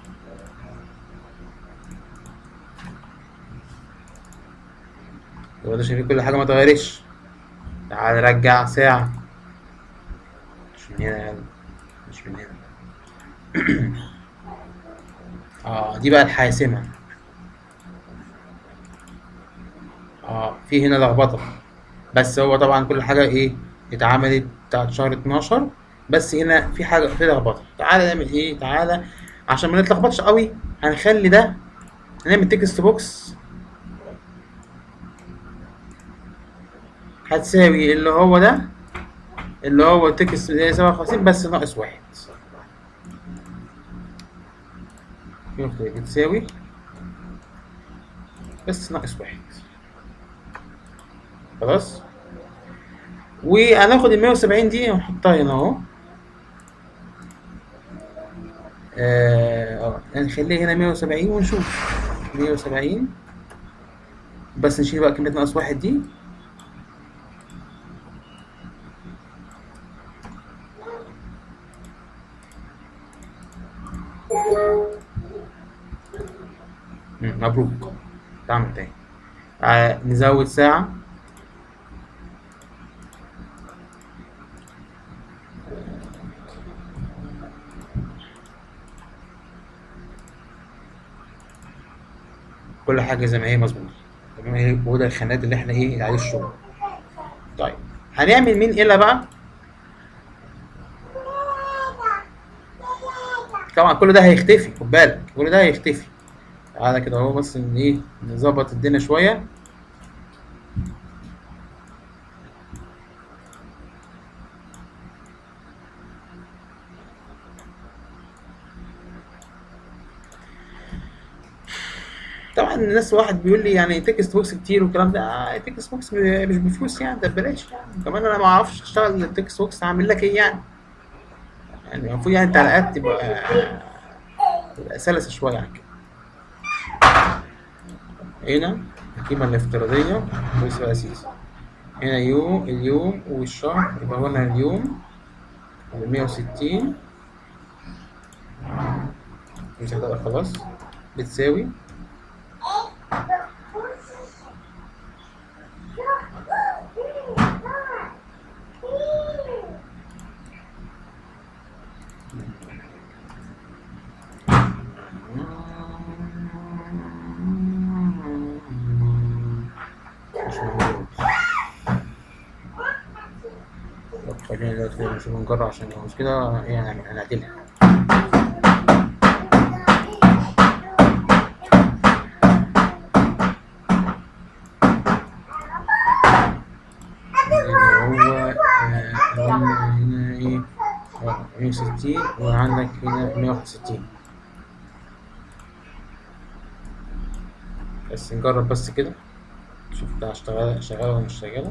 A: يبقى ده شايفين كل حاجة ما اتغيرتش تعال نرجع ساعة مش من هنا يعني مش من هنا اه دي بقى الحاسمة اه في هنا لخبطة بس هو طبعا كل حاجة ايه اتعملت بتاعت شهر 12 بس هنا في حاجة في لخبطة تعالى نعمل ايه تعالى عشان ما نتلخبطش قوي هنخلي ده هنعمل تكست بوكس هتساوي اللي هو ده اللي هو تكست 57 بس ناقص واحد بتساوي بس ناقص واحد خلاص وهناخد ال 170 دي ونحطها هنا اهو اه نخليها هنا 170 ونشوف 170 بس نشيل بقى كلمة ناقص واحد دي مبروك تعمل تاني آه نزود ساعة كل حاجة زي ما هي مظبوطة تمام وده الخانات اللي احنا ايه عليه الشغل طيب هنعمل مين الا بقى طبعا كل ده هيختفي خد بالك كل ده هيختفي تعالى كده اهو بس ان ايه نظبط الدنيا شويه طبعا الناس واحد بيقول لي يعني تكست بوكس كتير والكلام ده آه تكست بوكس مش بفلوس يعني ده ببلاش يعني كمان انا ما اعرفش اشتغل التكست بوكس هعمل لك ايه يعني يعني المفروض يعني التعليقات تبقى تبقى سلسه شويه عن كده هنا القيمة الافتراضية بص بقى يا سيدي هنا يوم اليوم والشهر يبقى هنا اليوم مية وستين مش هتبقى خلاص بتساوي خلينا دلوقتي نشوف نجرب عشان لو مش كده يعني هنعدلها هو هنا ايه مية وستين وعندك هنا مية واحد وستين بس نجرب بس كده نشوف ده شغالة شغالة ولا مش شغالة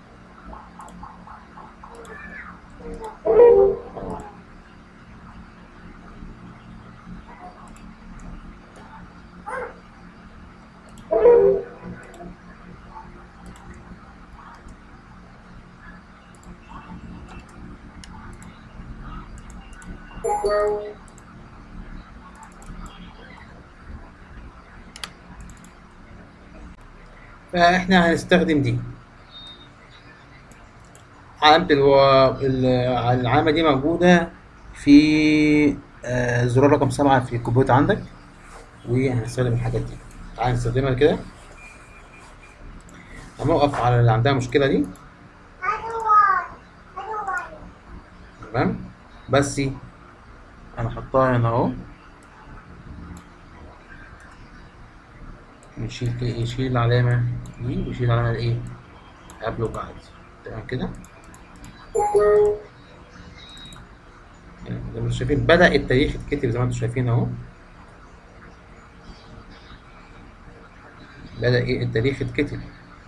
A: فاحنا هنستخدم دي علامة الو... العلامة دي موجودة في آه زرار رقم سبعة في الكمبيوتر عندك وهنستخدم الحاجات دي تعال نستخدمها كده هنوقف على اللي عندها مشكلة دي تمام بس انا حطها هنا اهو نشيل يشيل العلامة دي ويشيل العلامة الايه قبل وبعد تمام كده زي ما انتم شايفين بدأ التاريخ يتكتب زي ما انتم شايفين اهو بدأ ايه التاريخ يتكتب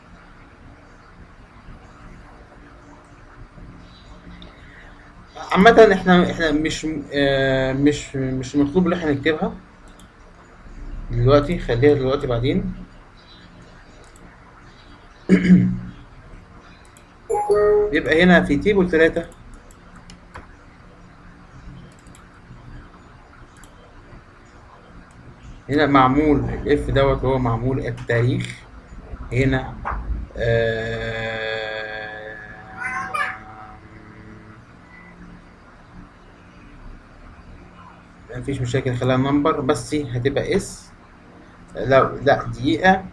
A: عامة احنا احنا مش آه مش مش مطلوب ان احنا نكتبها دلوقتي خليها دلوقتي بعدين يبقى هنا في تيبل تلاتة هنا معمول الاف دوت هو معمول التاريخ هنا آه مفيش مشاكل خليها نمبر بس هتبقى اس لا لا دقيقة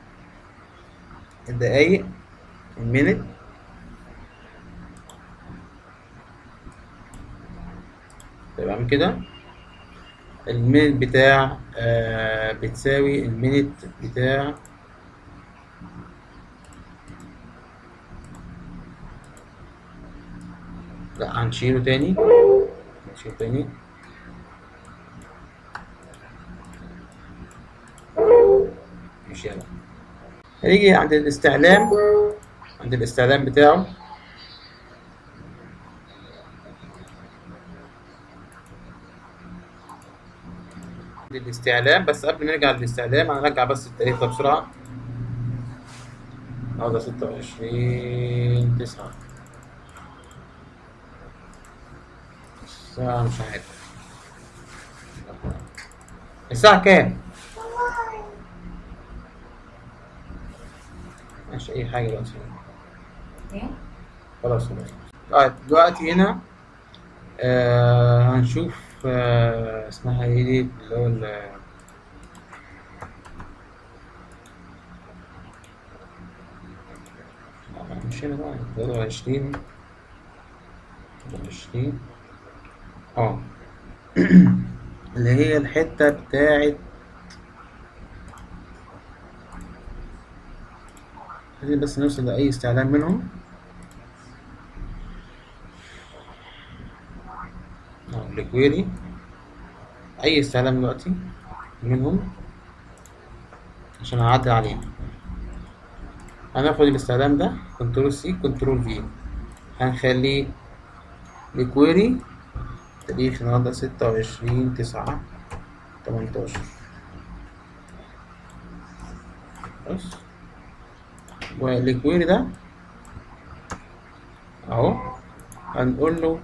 A: الدقايق المينت تمام كده المينت بتاع آه بتساوي المينت بتاع لا هنشيله تاني هنشيله تاني مش يلا هنيجي عند الاستعلام عند الاستعلام بتاعه للاستعلام بس قبل ما نرجع للاستعلام هنرجع بس التاريخ ده بسرعة اه ده ستة وعشرين تسعة الساعة مش عارف الساعة كام؟ ماشي أي حاجة دلوقتي
B: ايه
A: خلاص خلاص طيب دلوقتي هنا آه هنشوف آه اسمها ايه دي اللي هو ال- مش هنا بقى تلاتة وعشرين تلاتة وعشرين اه اللي هي الحتة بتاعت عايزين بس نوصل لأي استعلام منهم اه الكويري أي استعلام دلوقتي منهم عشان أعدل عليه هناخد الاستعلام ده كنترول سي كنترول في هنخليه الكويري تاريخ النهاردة ستة وعشرين تسعة تمنتاشر بس والكويري ده اهو هنقول له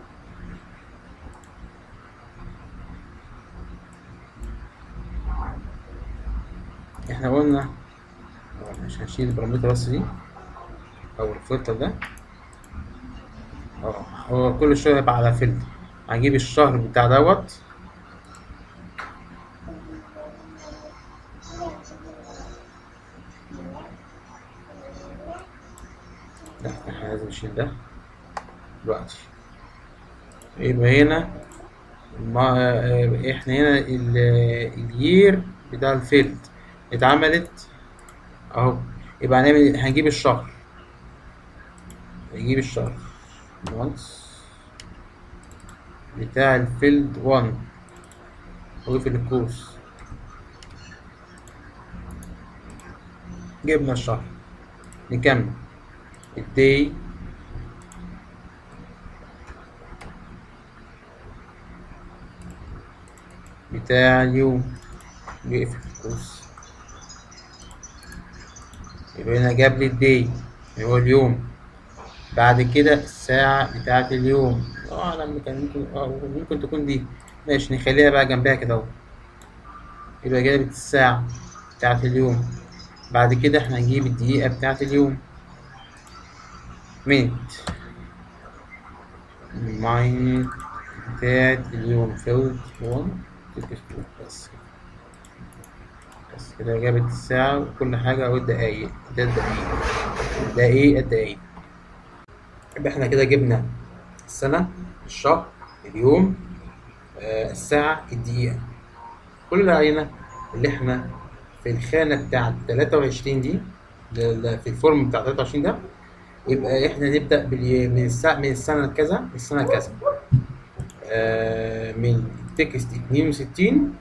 A: احنا قلنا اه مش هنشيل البارامتر بس دي او الفلتر ده اه هو كل شويه هيبقى على فلتر هنجيب الشهر بتاع دوت لا احنا لازم نشيل ده دلوقتي يبقى هنا ما اه، احنا هنا ال- اليير بتاع الفيلد اتعملت اهو يبقى هنعمل هنجيب الشهر نجيب الشهر once بتاع الفيلد 1 وفي الكورس جبنا الشهر نكمل الدي بتاع اليوم بيقفل الكورس يبقى هنا جاب لي الدي اللي هو اليوم بعد كده الساعة بتاعة اليوم اه لما كان ممكن اه ممكن تكون دي ماشي نخليها بقى جنبها كده اهو يبقى جابت الساعة بتاعة اليوم بعد كده احنا هنجيب الدقيقة بتاعة اليوم مينت ماينت بتاعة اليوم فيلد 1 بس بس كده جابت الساعة وكل حاجة والدقايق ده الدقايق ده ايه الدقايق يبقى احنا كده جبنا السنة الشهر اليوم آه الساعة الدقيقة كل اللي علينا اللي احنا في الخانة بتاعة 23 دي ل- ل- في الفورم بتاع 23 ده يبقى احنا نبدأ بالي- من الساعة من السنة كذا من السنة كذا آه من تكست 62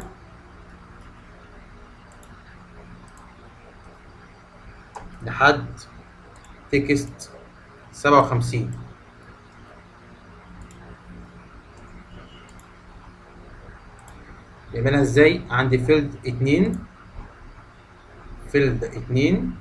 A: لحد تكست سبعة وخمسين نعملها ازاي عندي فيلد اتنين فيلد اتنين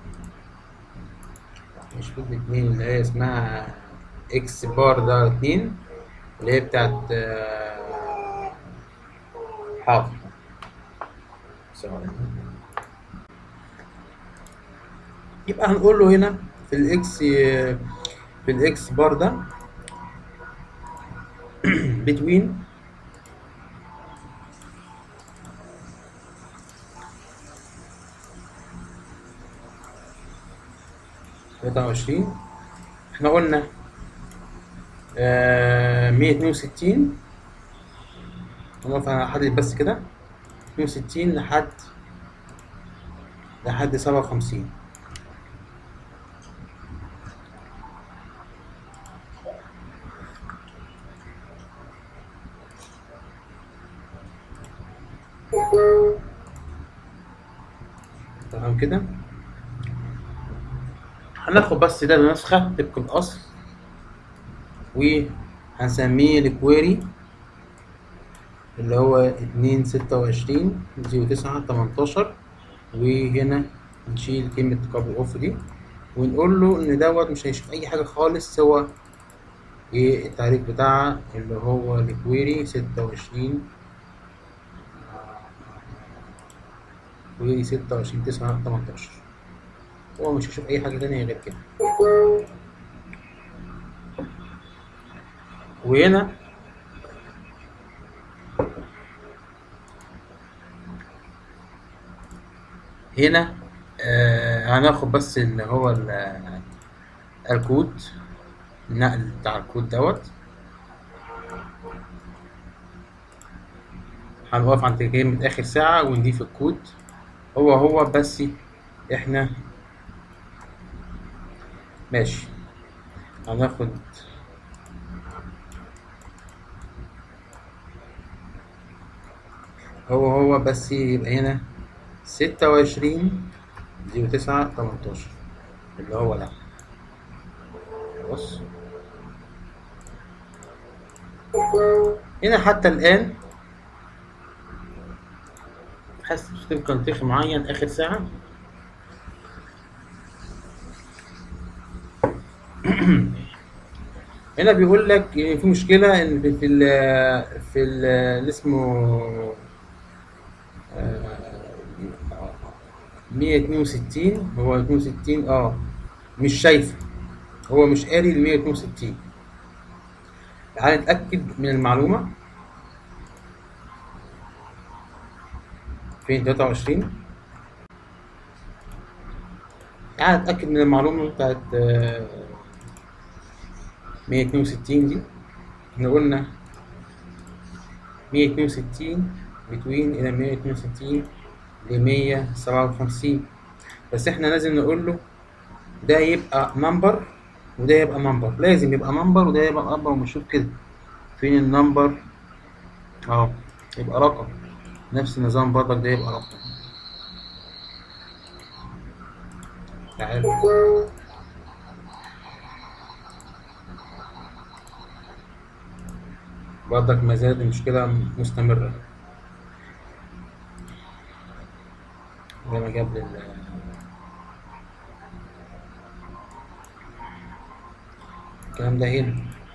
A: مش فيلد اتنين اللي هي اسمها اكس بار ده اتنين اللي هي بتاعت آه، حاضر ثواني. يبقى هنقول له هنا في الاكس في الاكس بار ده between تلاتة وعشرين احنا قلنا مية اتنين وستين هنقف هحدد بس كده اتنين وستين لحد لحد سبعة وخمسين تمام كده هناخد بس ده نسخة طبق الأصل وهنسميه الكويري اللي هو اتنين ستة وعشرين زيرو تسعة تمنتاشر وهنا نشيل كلمة كابل أوف دي ونقول له إن دوت مش هيشوف أي حاجة خالص سوى إيه التعريف بتاعها اللي هو الكويري ستة وعشرين كويري ستة وعشرين تسعة تمنتاشر هو مش هيشوف أي حاجة تانية غير كده وهنا هنا آه هناخد بس اللي هو ال- الكود النقل بتاع الكود دوت هنقف عند كلمة آخر ساعة ونضيف الكود هو هو بس احنا ماشي هناخد هو هو بس يبقى هنا ستة وعشرين زيرو تسعة تمنتاشر اللي هو ده بص هنا حتى الآن حاسس طبقا لتاريخ معين آخر ساعة هنا بيقول لك إن في مشكلة إن في ال في ال اللي اسمه مية اتنين وستين هو اتنين وستين اه مش شايفه هو مش قاري المية اتنين وستين تعال نتأكد من المعلومة فين تلاتة وعشرين تعال نتأكد من المعلومة بتاعت مية اتنين وستين دي احنا قلنا مية اتنين وستين بتوين إلى مية اتنين وستين لمية سبعة وخمسين بس احنا لازم نقول له ده يبقى نمبر وده يبقى نمبر لازم يبقى نمبر وده يبقى نمبر ونشوف كده فين النمبر اهو يبقى رقم نفس النظام برضك ده يبقى رقم تعال برضك ما زالت المشكلة مستمرة زي ما جاب لل الكلام ده هنا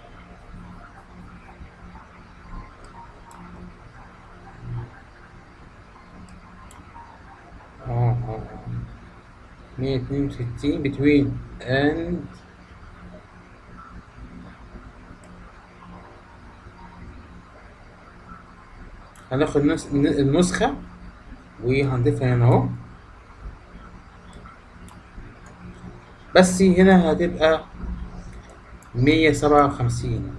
A: اه اه مية اتنين وستين between and هناخد نس- النسخة وهنضيفها هنا اهو بس هنا هتبقى مية سبعة وخمسين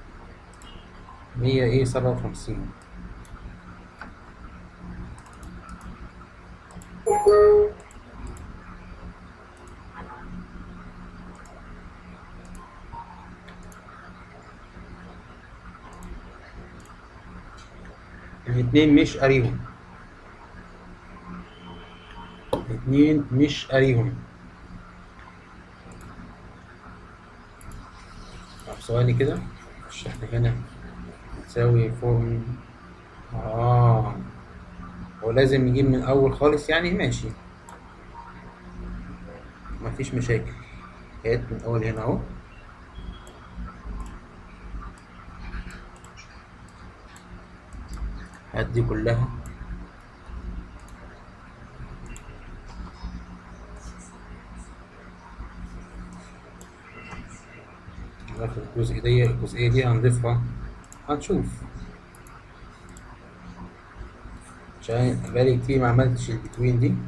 A: مية ايه سبعة وخمسين الاتنين مش قاريهم الاتنين مش قاريهم طب ثواني كده مش احنا هنا تساوي فورم اه ولازم نجيب من الاول خالص يعني ماشي مفيش مشاكل هات من الاول هنا اهو هات دي كلها ناخد الجزء دي الجزئية دي هنضيفها هنشوف عشان بقالي كتير ما عملتش البتوين دي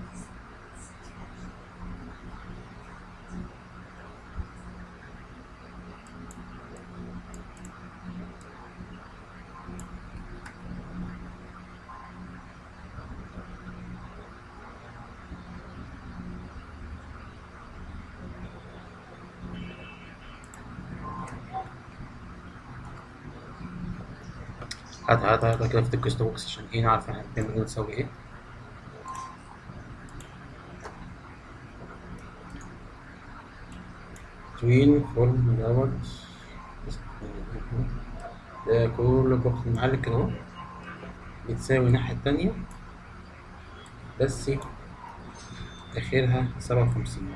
A: هات هات هات كده في التكست بوكس عشان ايه نعرف احنا بنعمل نسوي ايه توين فورم دوت ده كله بوكس المعلق كده اهو بتساوي الناحية التانية بس آخرها سبعة وخمسين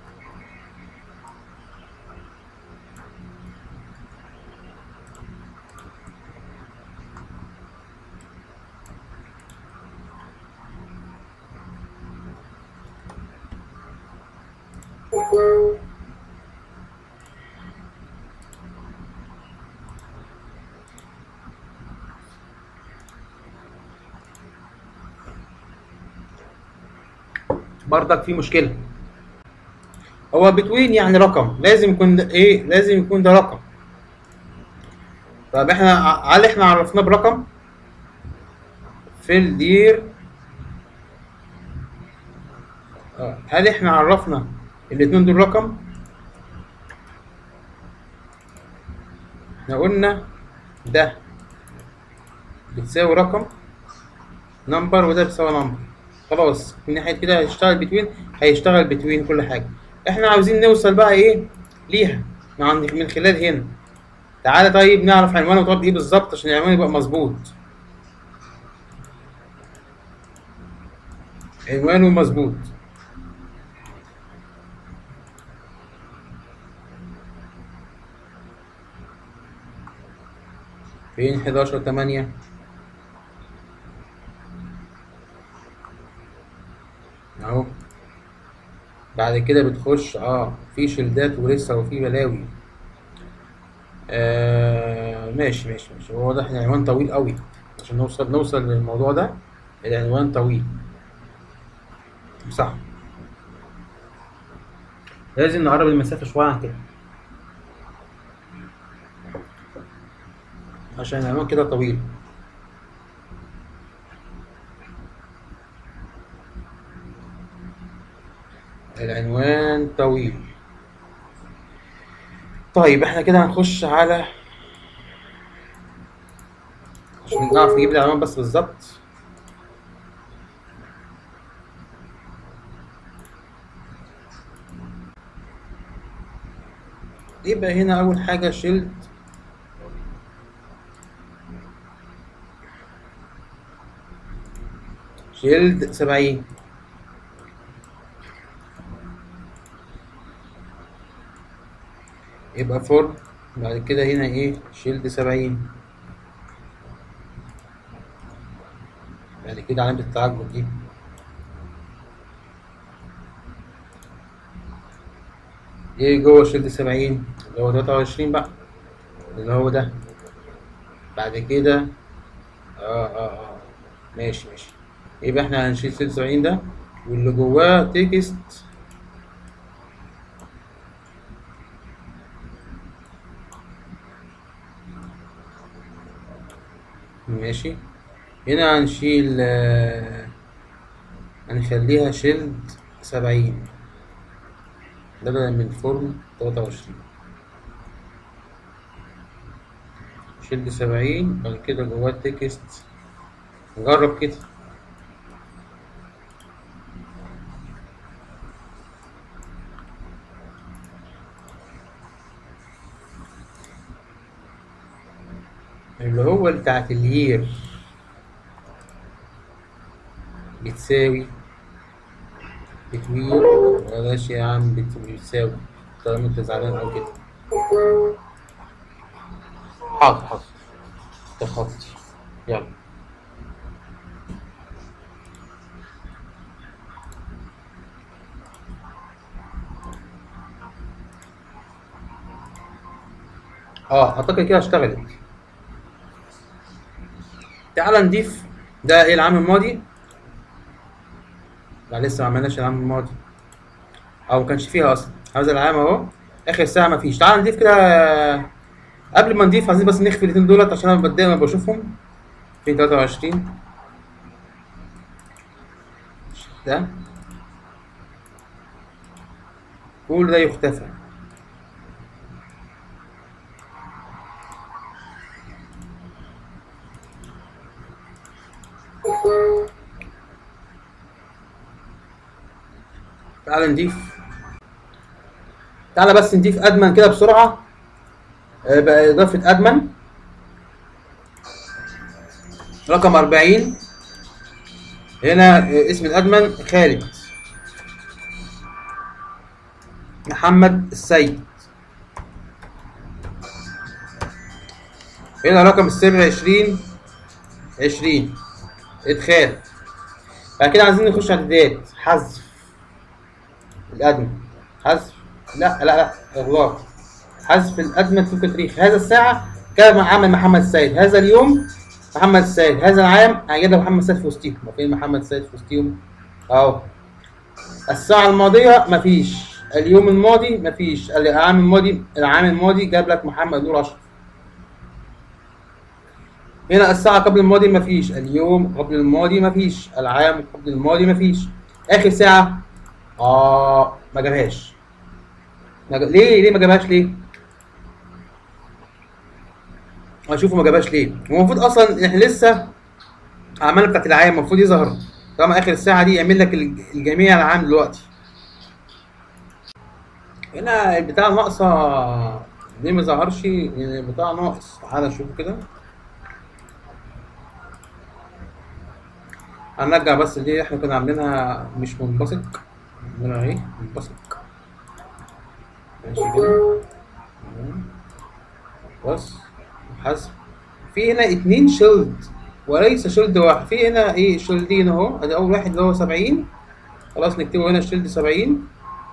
A: برضك في مشكلة هو بتوين يعني رقم لازم يكون ده ايه لازم يكون ده رقم طب احنا ع- هل احنا عرفناه برقم في الدير آه، هل احنا عرفنا الاتنين دول رقم احنا قلنا ده بتساوي رقم نمبر وده بيساوي نمبر خلاص من ناحية كده هيشتغل بتوين هيشتغل بتوين كل حاجة احنا عاوزين نوصل بقى ايه ليها من عند- من خلال هنا تعالى طيب نعرف عنوانه طب ايه بالظبط عشان العنوان يبقى مظبوط عنوانه مظبوط فين 11 8 اهو بعد كده بتخش اه في شيلدات ولسه وفي بلاوي آه ماشي ماشي ماشي هو واضح ان العنوان طويل قوي عشان نوصل نوصل للموضوع ده العنوان طويل صح لازم نقرب المسافة شوية عن كده عشان العنوان كده طويل العنوان طويل طيب احنا كده هنخش على عشان نعرف نجيب العنوان بس بالظبط يبقى هنا أول حاجة شيلد شيلد سبعين يبقى فور بعد كده هنا ايه شيلد سبعين بعد كده علامة التعجب دي ايه جوه شيلد سبعين اللي هو تلاتة وعشرين بقى اللي هو ده بعد كده اه اه اه ماشي ماشي يبقى احنا هنشيل شيلد سبعين ده واللي جواه تكست ماشي هنا هنشيل آه، هنخليها شيلد سبعين بدلا من فورم تلاتة وعشرين شيلد سبعين بعد كده جواه تكست نجرب كده اللي هو بتاعت الير بتساوي بتوين بلاش يا عم بت- بتساوي طالما انت زعلان او كده حاضر حاضر تخطي يلا اه اعتقد كده اشتغلت تعال نضيف ده ايه العام الماضي لا لسه ما عملناش العام الماضي او ما كانش فيها اصلا هذا العام اهو اخر ساعه ما فيش تعال نضيف كده قبل ما نضيف عايزين بس نخفي الاثنين دولت عشان انا بتضايق لما بشوفهم في 23 ده كل ده يختفى تعال نضيف تعالى بس نضيف ادمن كده بسرعه آه، بقى اضافه ادمن رقم 40 هنا آه، اسم الادمن خالد محمد السيد هنا رقم السر 20 20 ادخال بعد كده عايزين نخش على الديات حذف الادمن حذف لا لا لا اغلاق حذف الادمن في التاريخ هذا الساعه كان عمل محمد السيد هذا اليوم محمد السيد هذا العام هيجيب محمد السيد في وسطيهم ما فين محمد السيد في وسطيهم اهو الساعه الماضيه مفيش اليوم الماضي مفيش العام الماضي العام الماضي جاب لك محمد نور اشرف هنا الساعة قبل الماضي مفيش اليوم قبل الماضي مفيش العام قبل الماضي مفيش آخر ساعة آه ما جابهاش ما جاب... ليه ليه ما جابهاش ليه؟ هشوفه ما جابهاش ليه هو المفروض أصلا إحنا لسه الأعمال بتاعت العام المفروض يظهر طالما آخر الساعة دي يعمل لك الج- الجميع العام دلوقتي هنا البتاع ناقصة ليه ما ظهرش؟ لأن البتاع ناقص تعالى نشوفه كده هنرجع بس دي احنا كنا عاملينها مش منبثق عاملينها ايه منبثق ماشي كده تمام. بس حسب في هنا اتنين شيلد وليس شيلد واحد في هنا ايه شيلدين اهو ادي اول واحد اللي هو سبعين خلاص نكتبه هنا شيلد سبعين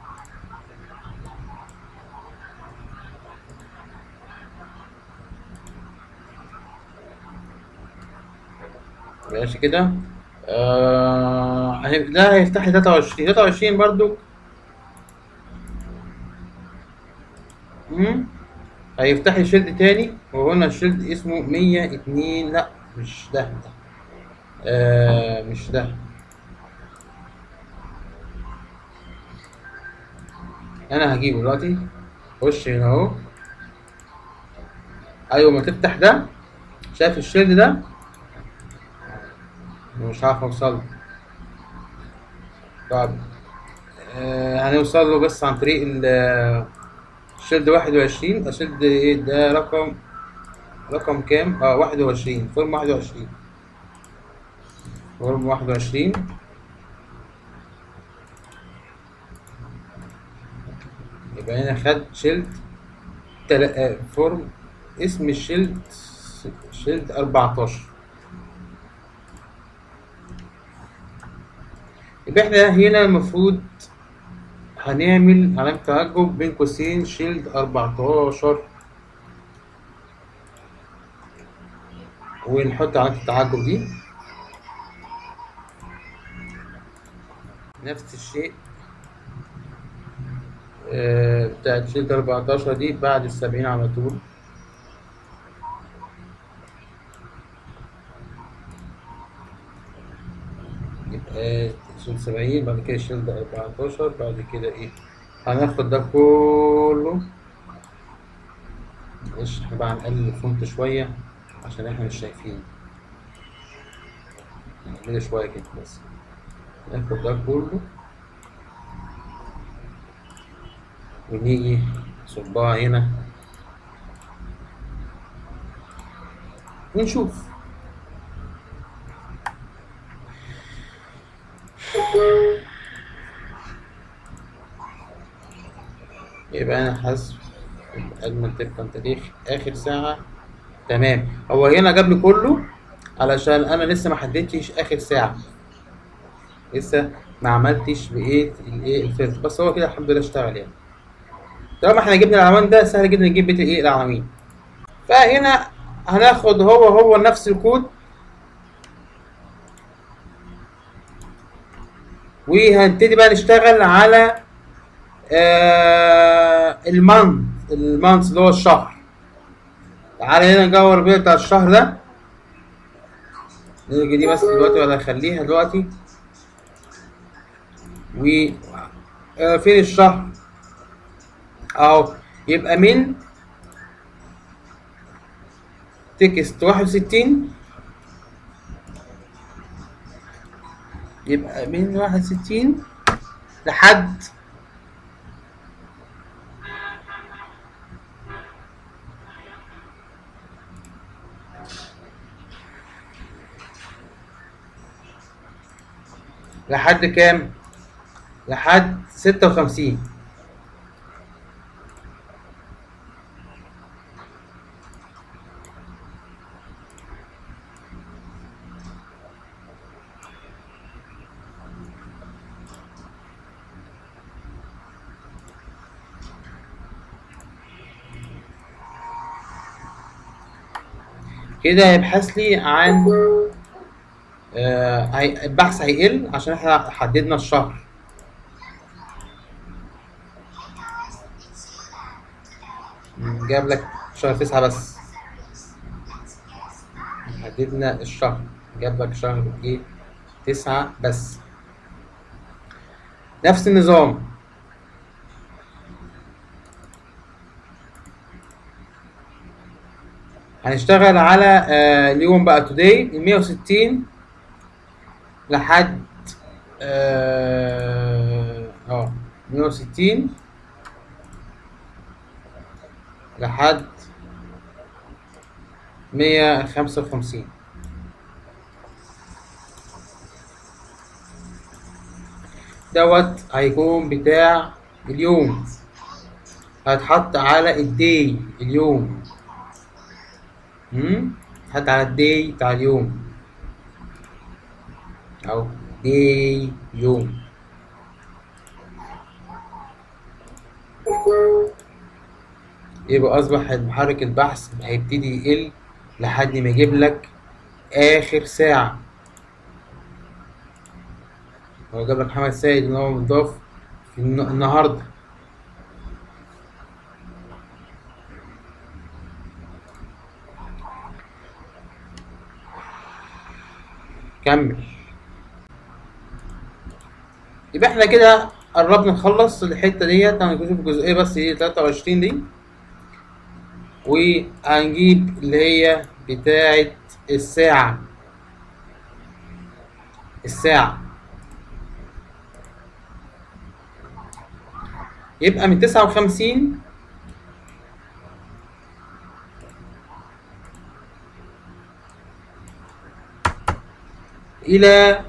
A: ماشي كده آه هي- ده هيفتح لي 23 23 برضو مم. هيفتح لي شيلد تاني وهنا الشيلد اسمه 102 لا مش ده ده آه مش ده انا هجيبه دلوقتي خش هنا اهو ايوه ما تفتح ده شايف الشيلد ده مش عارف اوصل له طب آه هنوصل له بس عن طريق ال- الشيلد واحد وعشرين الشيلد ايه ده رقم رقم كام؟ اه واحد وعشرين فورم واحد وعشرين فورم واحد وعشرين يبقى هنا خد شيلد تل... آه فورم اسم الشيلد شيلد أربعتاشر يبقى احنا هنا المفروض هنعمل علامة تعجب بين قوسين شيلد 14 ونحط علامة التعجب دي نفس الشيء آه، بتاعت شيلد 14 دي بعد السبعين على طول يبقى شيلد سبعين بعد كده شيلد أربعتاشر بعد كده إيه هناخد ده كله معلش احنا بقى هنقلل الفونت شوية عشان احنا مش شايفين نعمله شوية كده بس ناخد ده كله ونيجي صباع هنا ونشوف يبقى انا حذف اجمل تبقى تاريخ اخر ساعة تمام هو هنا جاب لي كله علشان انا لسه ما حددتش اخر ساعة لسه ما عملتش بايه الايه الفلتر بس هو كده الحمد لله اشتغل يعني طالما احنا جبنا العنوان ده سهل جدا نجيب بيت الايه العناوين فهنا هناخد هو هو نفس الكود وهنبتدي بقى نشتغل على آه المانث المانث اللي هو الشهر تعالى هنا نجور البيض بتاع الشهر ده نلغي دي بس دلوقتي ولا نخليها دلوقتي و آه فين الشهر اهو يبقى من تكست واحد وستين يبقى من واحد وستين لحد لحد كام؟ لحد ستة وخمسين كده هيبحث لي عن آه هي- البحث هيقل عشان احنا حددنا الشهر مم، جاب لك شهر تسعة بس حددنا الشهر جاب لك شهر ايه تسعة بس نفس النظام هنشتغل على آه اليوم بقى توداي ال 160 لحد اه آه، 160 لحد 155 دوت هيكون بتاع اليوم هيتحط على الدي اليوم امم هات على الدي بتاع اليوم او دي يوم يبقى اصبح محرك البحث هيبتدي يقل لحد ما يجيب لك اخر ساعة هو جاب لك محمد سيد اللي هو مضاف في الن- النهارده كمل يبقى احنا كده قربنا نخلص الحته ديت هنشوف الجزئيه بس دي 23 دي وهنجيب اللي هي بتاعه الساعه الساعه يبقى من 59 إلى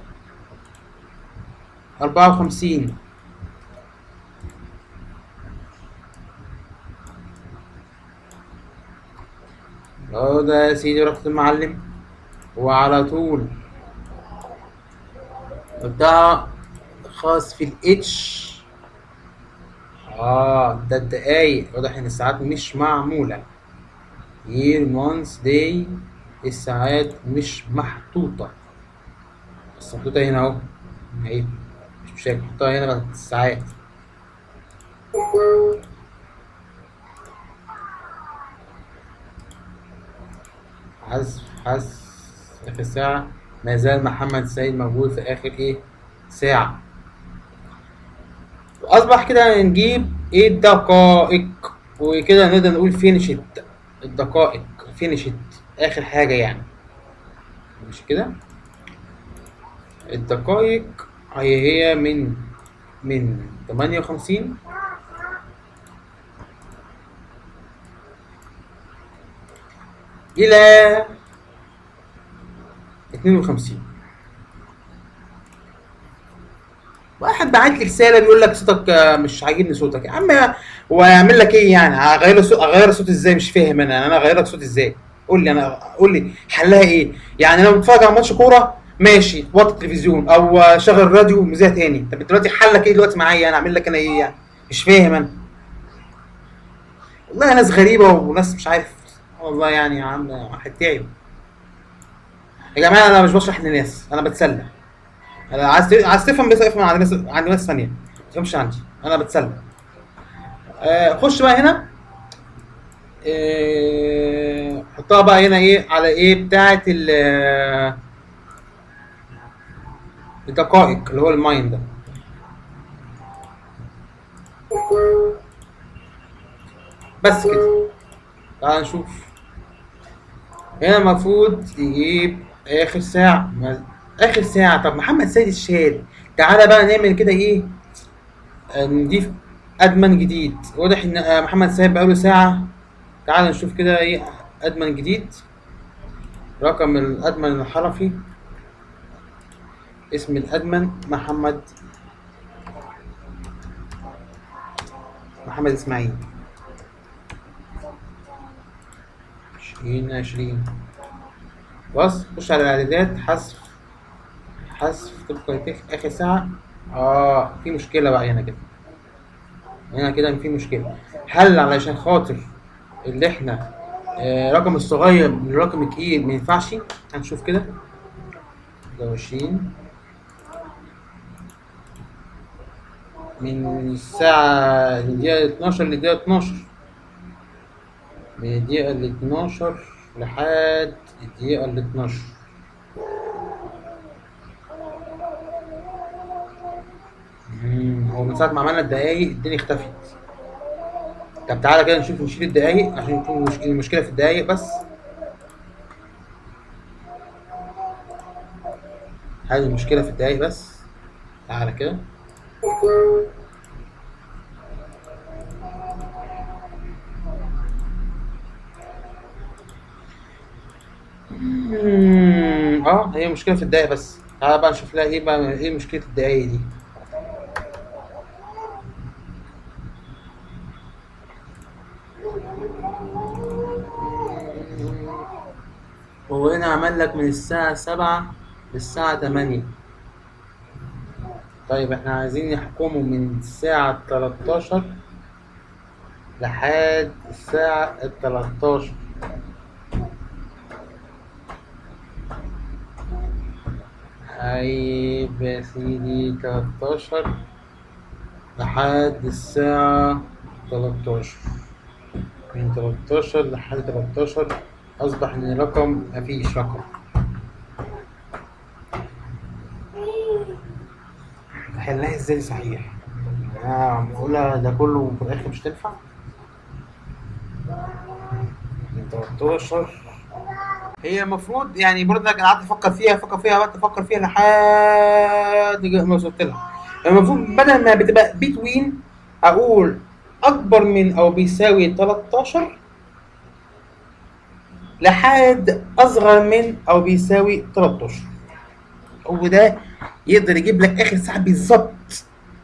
A: أربعة وخمسين اه ده يا سيدي رحت المعلم وعلى طول ده خاص في الاتش اه ده الدقايق واضح ان الساعات مش معمولة year months day الساعات مش محطوطة بس محطوطة هنا اهو اهي مش مشاكل حطها هنا بعد الساعات حذف حذف آخر ساعة ما زال محمد سيد موجود في آخر إيه ساعة وأصبح كده نجيب إيه الدقائق وكده نقدر نقول فينشت الدقائق فينشت آخر حاجة يعني مش كده الدقائق هي هي من من 58 إلى 52 واحد بعت لي رسالة بيقول لك صوتك آه، مش عاجبني صوتك يا عم هو هيعمل لك ايه يعني هغير الصوت اغير الصوت ازاي مش فاهم انا انا اغير لك صوت ازاي قول لي انا قول لي حلها ايه يعني لو بتتفرج على ماتش كوره ماشي وطي التلفزيون او شغل الراديو ومذيع تاني طب دلوقتي حلك ايه دلوقتي معايا انا اعمل لك انا ايه يعني مش فاهم انا والله ناس غريبه وناس مش عارف والله يعني يا عم واحد تعب يا جماعه انا مش بشرح للناس انا بتسلى انا عايز ت- عايز تفهم بس افهم عند ناس عند ناس ثانيه ما تفهمش عندي انا بتسلى آه، خش بقى هنا آه، حطها بقى هنا ايه على ايه بتاعه ال الدقائق اللي هو الماين ده بس كده تعال نشوف هنا المفروض يجيب اخر ساعة ما- اخر ساعة طب محمد سيد الشاذ تعالى بقى نعمل كده ايه آه، نضيف ادمن جديد واضح ان آه، محمد سايب بقاله ساعة تعال نشوف كده ايه ادمن جديد رقم الادمن الحرفي اسم الادمن محمد محمد اسماعيل عشرين عشرين بص خش على الاعدادات حذف حذف طبقا لتاريخ اخر ساعة اه في مشكلة بقى هنا كده هنا كده في مشكلة هل علشان خاطر اللي احنا آه رقم الصغير من الرقم الكبير ما ينفعش هنشوف كده ده وعشرين من الساعة للدقيقة 12 للدقيقة 12 من الدقيقة ال 12 لحد الدقيقة ال 12 مم، هو من ساعة ما عملنا الدقايق الدنيا اختفت طب تعالى كده نشوف نشيل الدقايق عشان نشوف المش- المشكلة في الدقايق بس هذه المشكلة في الدقايق بس تعالى كده مم، اه هي مشكلة في الدقايق بس تعالى بقى نشوف لها ايه بقى ايه مشكلة الدقايق دي هو هنا عمل لك من الساعة سبعة للساعة تمانية طيب احنا عايزين نحكمه من الساعة تلاتاشر لحد الساعة التلاتاشر هيبقى يا سيدي تلاتاشر لحد الساعة تلاتاشر من تلاتاشر لحد تلاتاشر أصبح إن الرقم مفيش رقم حلها ازاي صحيح؟ أنا عم بقولها ده كله وفي الآخر مش تنفع؟ من 13 هي المفروض يعني برضه انا قعدت افكر فيها افكر فيها قعدت افكر فيها لحد ما وصلت لها المفروض بدل ما بتبقى بتوين اقول اكبر من او بيساوي 13 لحد اصغر من او بيساوي 13 وده يقدر يجيب لك اخر ساعه بالظبط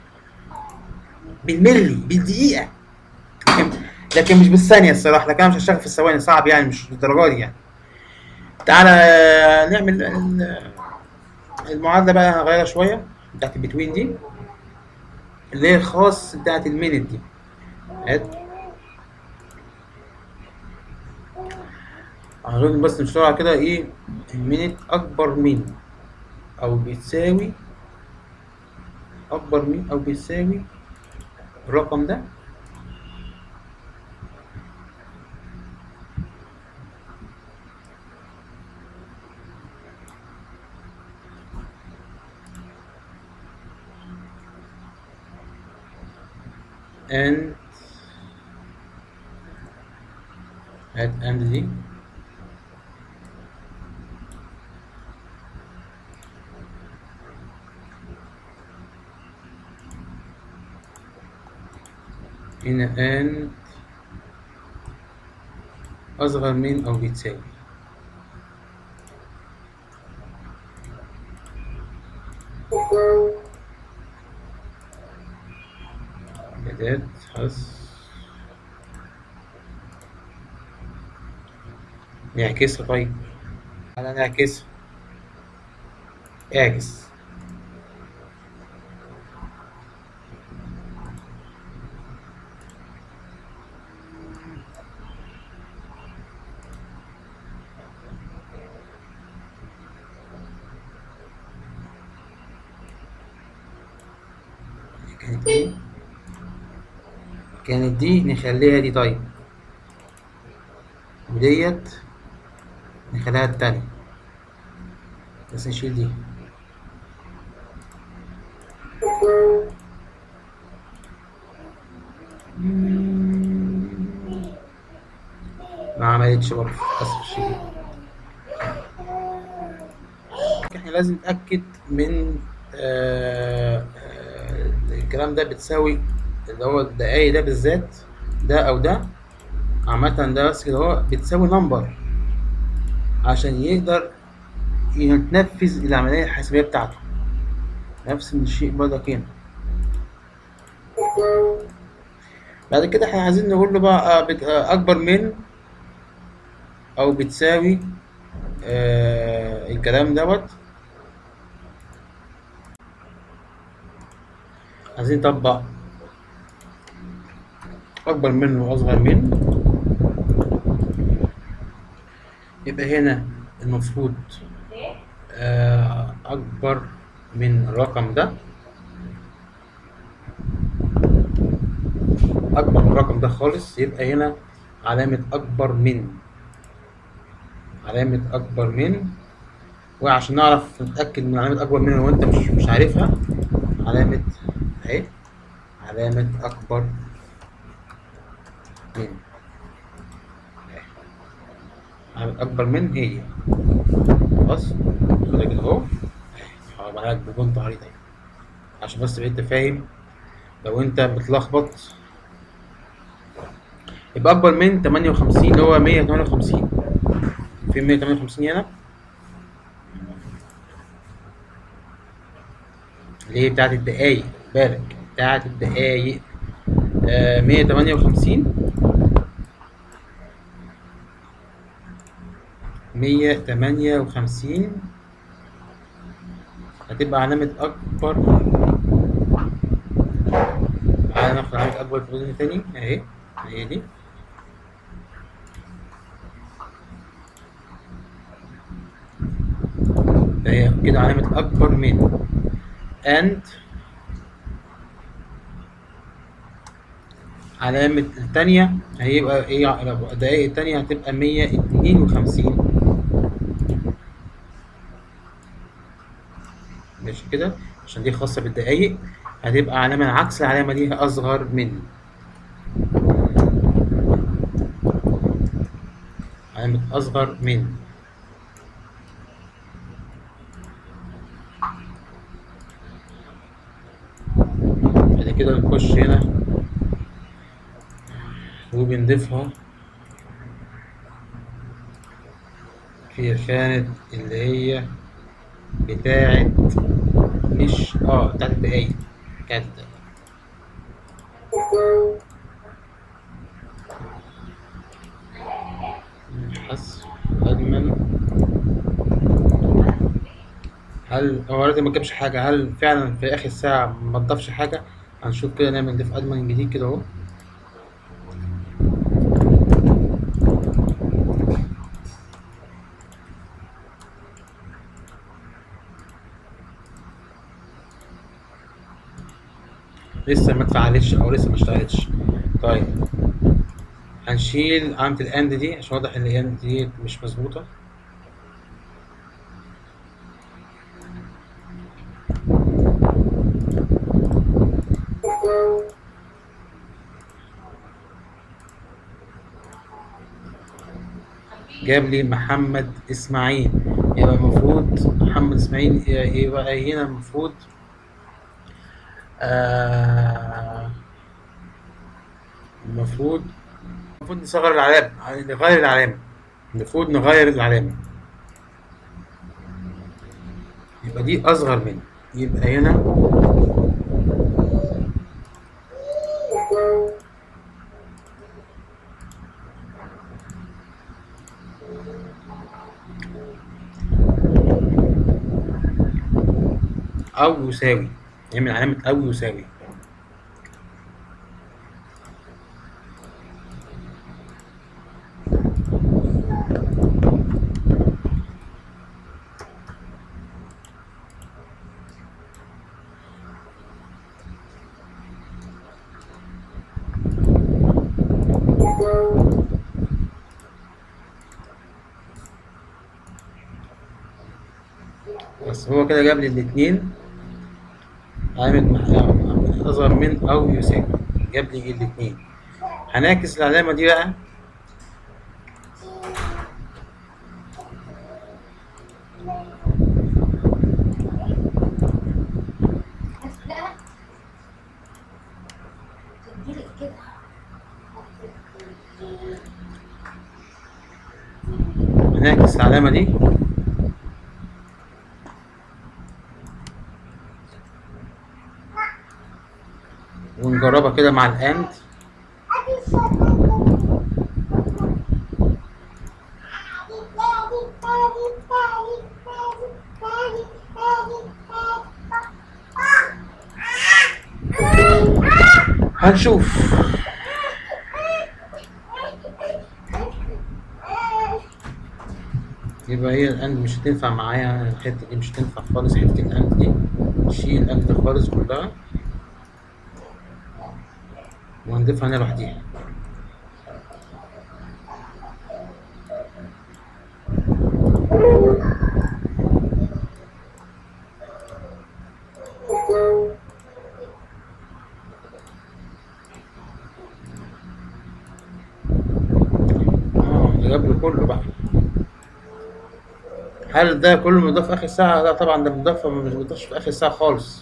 A: بالملي بالدقيقه لكن لكن مش بالثانيه الصراحه لكن انا مش هشتغل في الثواني صعب يعني مش للدرجه دي يعني تعالى نعمل ال- المعادله بقى هغيرها شويه بتاعت البتوين دي اللي هي الخاص بتاعت المينت دي هات هنقول بس بسرعه كده ايه المينت اكبر من او بيساوي اكبر من او بيساوي الرقم ده and هات and دي هنا and أصغر من أو بتساوي إعداد حذف نعكسها طيب تعالى نعكسها اعكس كانت ايه كانت دي نخليها دي طيب وديت نخليها التانية بس نشيل دي ما عملتش برضه للأسف الشديد احنا لازم نتأكد من آه، آه، الكلام ده بتساوي اللي هو الدقايق ده بالذات ده او ده عامة ده بس كده هو بتساوي نمبر عشان يقدر ينفذ العملية الحسابية بتاعته نفس الشيء برضك هنا بعد كده احنا عايزين نقول له بقى آه، بت- آه، اكبر من او بتساوي آه الكلام دوت عايزين نطبق اكبر من واصغر من يبقى هنا المفروض آه اكبر من الرقم ده اكبر من الرقم ده خالص يبقى هنا علامة اكبر من علامة اكبر من وعشان نعرف نتأكد من علامة اكبر من لو انت مش مش عارفها علامة اهي علامة اكبر من أهي. علامة اكبر من هي خلاص كده كده اهو هقعد عليك ببنط عريض اهي عشان بس تبقى انت فاهم لو انت متلخبط يبقى اكبر من 58 اللي هو 158 في 158 هنا اللي هي بتاعت الدقايق بالك بتاعت الدقايق آه 158 158 هتبقى علامة أكبر تعالى ناخد علامة أكبر في الوزن تاني أهي هي دي فهي كده علامة أكبر من and علامة التانية هيبقى ايه الدقايق التانية هتبقى مية اتنين وخمسين ماشي كده عشان دي خاصة بالدقايق هتبقى علامة عكس العلامة دي أصغر من علامة أصغر من بعد كده نخش هنا وبنضيفها في الخانة اللي هي بتاعت مش اه بتاعت الدقايق بتاعت الدقايق حذف أجمل هل هو دلوقتي ما جابش حاجة هل فعلا في آخر ساعة ما ضافش حاجة هنشوف كده نعمل ضيف أجمل جديد كده أهو لسه ما اتفعلتش او لسه ما اشتغلتش طيب هنشيل علامة الاند دي عشان واضح ان الاند دي مش مظبوطة جاب لي محمد اسماعيل يبقى المفروض محمد اسماعيل يبقى هنا المفروض آه المفروض المفروض نصغر العلامة نغير العلامة المفروض نغير العلامة يبقى دي أصغر من يبقى هنا أو يساوي نعمل علامة أو يساوي بس هو كده جاب لي الاتنين علامة مح- أصغر من أو يساوي جاب لي الاتنين هنعكس العلامة دي بقى نعكس العلامة دي ونجربها كده مع الاند هنشوف يبقى هي الاند مش هتنفع معايا الحته دي مش هتنفع خالص حته الاند دي نشيل الاند خالص كلها وهنضيفها هنا لوحديها اه ده جاب له كله بقى هل ده كله مضاف في اخر ساعة؟ لا طبعا ده مضاف مش مضافش في اخر ساعة خالص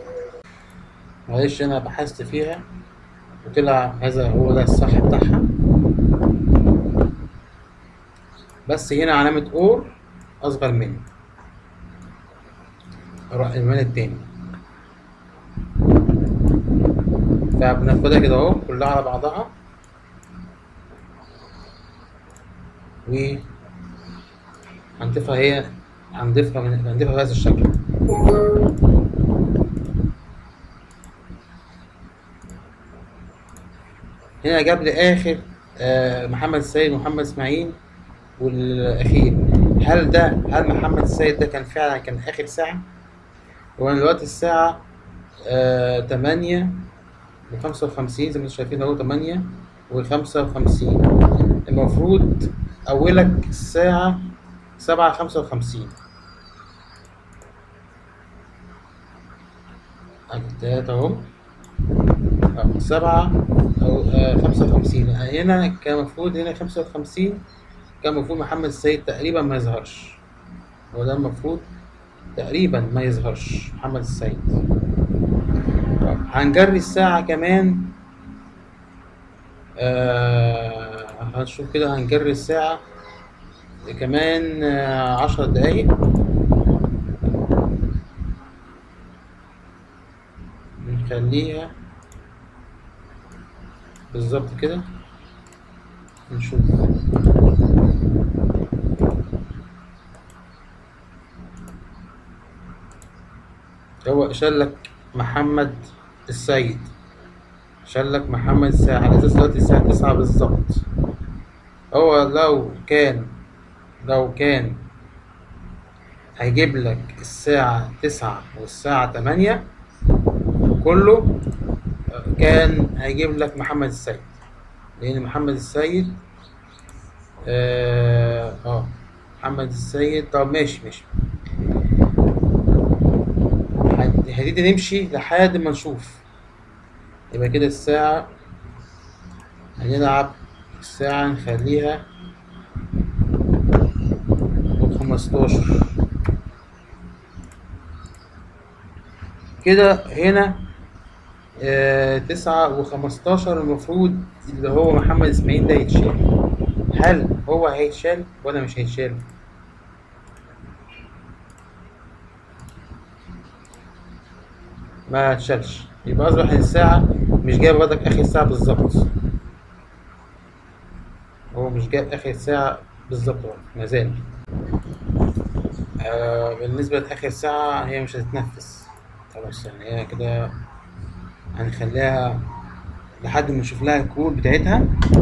A: معلش انا بحثت فيها وطلع هذا هو ده الصح بتاعها بس هنا علامة اور اصغر مني اروح العنوان التاني فبناخدها كده اهو كلها على بعضها و هنضيفها هي هنضيفها من هنضيفها بهذا الشكل هنا جاب لي اخر آه، محمد السيد محمد اسماعيل والاخير هل ده هل محمد السيد ده كان فعلا كان اخر ساعة هو أنا دلوقتي الساعة آه، تمانية وخمسة وخمسين زي ما انتم شايفين اهو تمانية وخمسة وخمسين المفروض أولك الساعة سبعة خمسة وخمسين التلاتة اهو أهو، سبعة أو آه، خمسة وخمسين هنا كان المفروض هنا خمسة وخمسين كان المفروض محمد السيد تقريبا ما يظهرش هو ده المفروض تقريبا ما يظهرش محمد السيد طب هنجري الساعة كمان آه هنشوف كده هنجري الساعة كمان آه عشر دقايق نخليها بالظبط كده نشوف هو شلك محمد السيد شلك محمد السيد على اساس دلوقتي الساعة تسعة بالظبط هو لو كان لو كان هيجيب لك الساعة تسعة والساعة تمانية كله كان هيجيب لك محمد السيد لأن محمد السيد اه, آه محمد السيد طب ماشي ماشي هن- هنبتدي نمشي لحد ما نشوف يبقى كده الساعة هنلعب الساعة نخليها خمستاشر كده هنا آه تسعة وخمستاشر المفروض اللي هو محمد إسماعيل ده يتشال هل هو هيتشال ولا مش هيتشال؟ ما اتشالش يبقى أصبح الساعة مش جايبة بدك آخر ساعة بالظبط هو مش جايب آخر ساعة بالظبط هو ما زال آه بالنسبة لآخر ساعة هي مش هتتنفس خلاص يعني هي كده هنخليها لحد ما نشوف لها الكود بتاعتها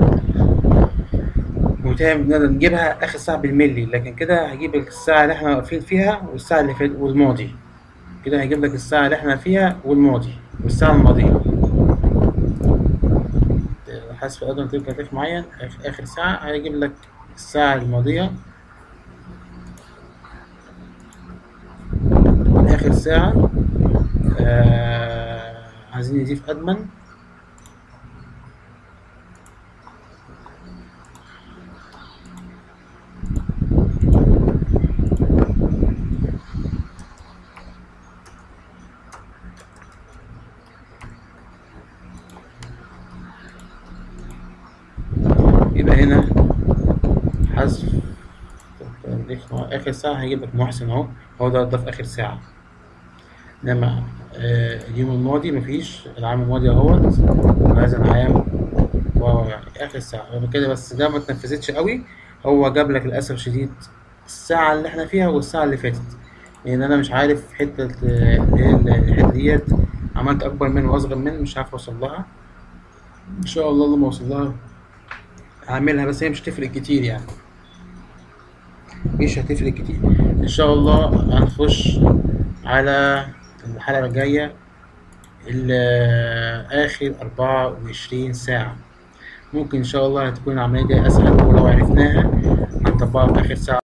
A: وتعمل نقدر نجيبها آخر ساعة بالملي لكن كده هجيب الساعة اللي احنا واقفين فيها والساعة اللي فاتت والماضي كده هيجيب لك الساعة اللي احنا فيها والماضي والساعة الماضية حسب أدنى تلك تاريخ معين آخ- آخر ساعة هيجيب لك الساعة الماضية آخر ساعة آه عايزين نضيف أدمن يبقى هنا حذف هو اخر ساعة هيجيب لك محسن اهو هو ده ده في اخر ساعة انما آه اليوم الماضي مفيش العام الماضي اهوت وهذا العام واو يعني اخر ساعة رغم كده بس ده ما اتنفذتش قوي هو جاب لك للاسف الشديد الساعة اللي احنا فيها والساعة اللي فاتت لان انا مش عارف حتة آه، اللي هي الحتة ديت عملت اكبر من واصغر من مش عارف اوصل لها ان شاء الله لما اوصل لها هعملها بس هي مش هتفرق كتير يعني مش هتفرق كتير ان شاء الله هنخش على الحلقة الجاية ال- اخر اربعة وعشرين ساعة ممكن ان شاء الله هتكون العملية دي اسهل ولو عرفناها هنطبقها في اخر ساعة